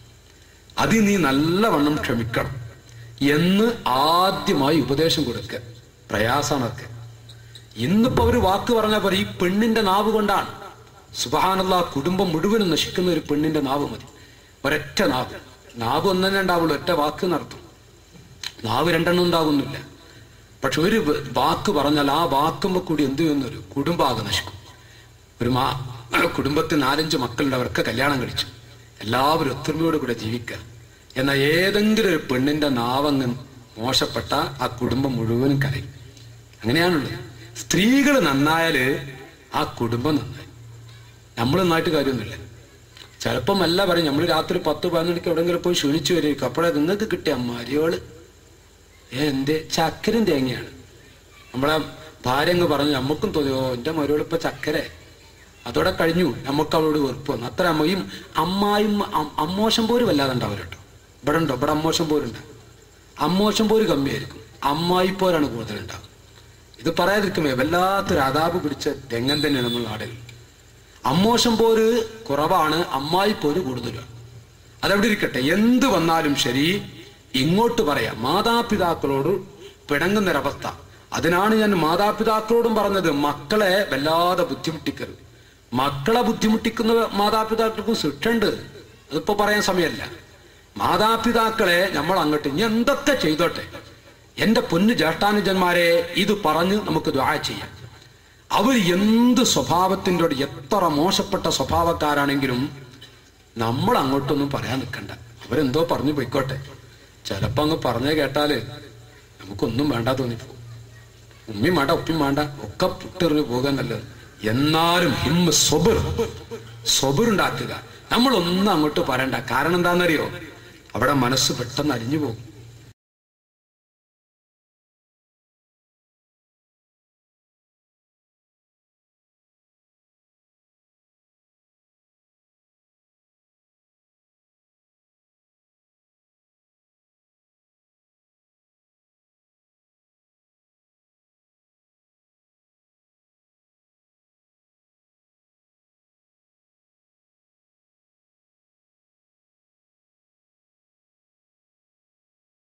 അത് നീ നല്ലവണ്ണം ക്ഷമിക്കണം എന്ന് ആദ്യമായി ഉപദേശം കൊടുക്കുക പ്രയാസമാണൊക്കെ ഇന്നിപ്പോ അവര് വാക്ക് പറഞ്ഞാൽ പോലെ ഈ പെണ്ണിന്റെ നാവ് കൊണ്ടാണ് സുബഹാനുള്ള കുടുംബം മുഴുവനും നശിക്കുന്ന ഒരു പെണ്ണിന്റെ നാവ് മതി ഒരൊറ്റ നാവ് നാവ് ഒന്നെ ഉണ്ടാവുള്ളൂ ഒറ്റ വാക്ക് നടത്തും നാവ് രണ്ടെണ്ണം ഉണ്ടാകുന്നില്ല പക്ഷെ ഒരു വ- വാക്ക് പറഞ്ഞാൽ ആ വാക്കുമ്പോ കൂടി എന്ത് ചെയ്യുന്നൊരു കുടുംബാകെ നശിക്കും ഒരു മാ കുടുംബത്തിൽ നാലഞ്ച് മക്കളുണ്ട് അവർക്ക് കല്യാണം കഴിച്ചു എല്ലാവരും ഒത്തൊരുമയോട് കൂടെ ജീവിക്കുക എന്നാൽ ഏതെങ്കിലും ഒരു പെണ്ണിന്റെ നാവങ്ങ് മോശപ്പെട്ട ആ കുടുംബം മുഴുവനും കരയും അങ്ങനെയാണുള്ളത് സ്ത്രീകൾ നന്നായാല് ആ കുടുംബം നന്നായി നമ്മൾ നന്നായിട്ട് കാര്യമൊന്നുമില്ല ചിലപ്പം അല്ല പറയും നമ്മൾ രാത്രി പത്ത് പതിനൊന്ന് മണിക്ക് എവിടെങ്കിലും പോയി ക്ഷണിച്ചു വരും അപ്പോഴേ നിങ്ങൾക്ക് കിട്ടിയ മരിയോള് ഏ എന്റെ ചക്കരും തേങ്ങയാണ് നമ്മളെ ഭാര്യ അങ്ങ് പറഞ്ഞു നമുക്കും തോന്നിയോ എന്റെ മരുവൾ ഇപ്പൊ ചക്കരെ അതോടെ കഴിഞ്ഞു നമുക്ക് അവളോട് വെറുപ്പ് വന്നു അത്ര അമ്മയും അമ്മായും അം- അമ്മോശം പോര് വല്ലാതെ ഉണ്ടാവും കേട്ടോ ഇവിടെ ഉണ്ടോ ഇവിടെ അമ്മോശം പോരുണ്ട് അമ്മോശം പോര് കമ്മിയായിരിക്കും അമ്മായി പോരാണ് കൂടുതൽ ഉണ്ടാവും ഇത് പറയാതിരിക്കുമേ വല്ലാത്തൊരു അതാപ് പിടിച്ച രംഗം തന്നെയാണ് നമ്മൾ നാടിൽ അമ്മോശം പോര് കുറവാണ് അമ്മായി പോര് കൂടുതലാണ് അതവിടെ ഇരിക്കട്ടെ എന്ത് വന്നാലും ശരി ഇങ്ങോട്ട് പറയാം മാതാപിതാക്കളോട് പിണങ്ങുന്നൊരവസ്ഥ അതിനാണ് ഞാൻ മാതാപിതാക്കളോടും പറഞ്ഞത് മക്കളെ വല്ലാതെ ബുദ്ധിമുട്ടിക്കരുത് മക്കളെ ബുദ്ധിമുട്ടിക്കുന്ന മാതാപിതാക്കൾക്കും ശിക്ഷയുണ്ട് അതിപ്പോ പറയാൻ സമയമല്ല മാതാപിതാക്കളെ നമ്മൾ അങ്ങോട്ട് ഇനി എന്തൊക്കെ ചെയ്തോട്ടെ എന്റെ പൊന്നു ജ്യേഷ്ഠാനുജന്മാരെ ഇത് പറഞ്ഞ് നമുക്ക് ദ്വാ ചെയ്യാം അവർ എന്ത് സ്വഭാവത്തിൻ്റെ എത്ര മോശപ്പെട്ട സ്വഭാവക്കാരാണെങ്കിലും നമ്മൾ അങ്ങോട്ടൊന്നും പറയാൻ നിൽക്കണ്ട അവരെന്തോ പറഞ്ഞു പോയിക്കോട്ടെ ചിലപ്പോ അങ്ങ് പറഞ്ഞു കേട്ടാല് നമുക്കൊന്നും വേണ്ട തോന്നിപ്പോ ഉമ്മയും വേണ്ട ഉപ്പയും വേണ്ട ഒക്കെ പുട്ടെറിഞ്ഞു പോകാൻ നല്ലത് എന്നാലും ഹിമ്മ സ്വബർ സ്വബർ ഉണ്ടാക്കുക നമ്മളൊന്നും അങ്ങോട്ട് പറയണ്ട കാരണം എന്താണെന്നറിയോ അവിടെ മനസ്സ് പെട്ടെന്ന് അരിഞ്ഞു പോകും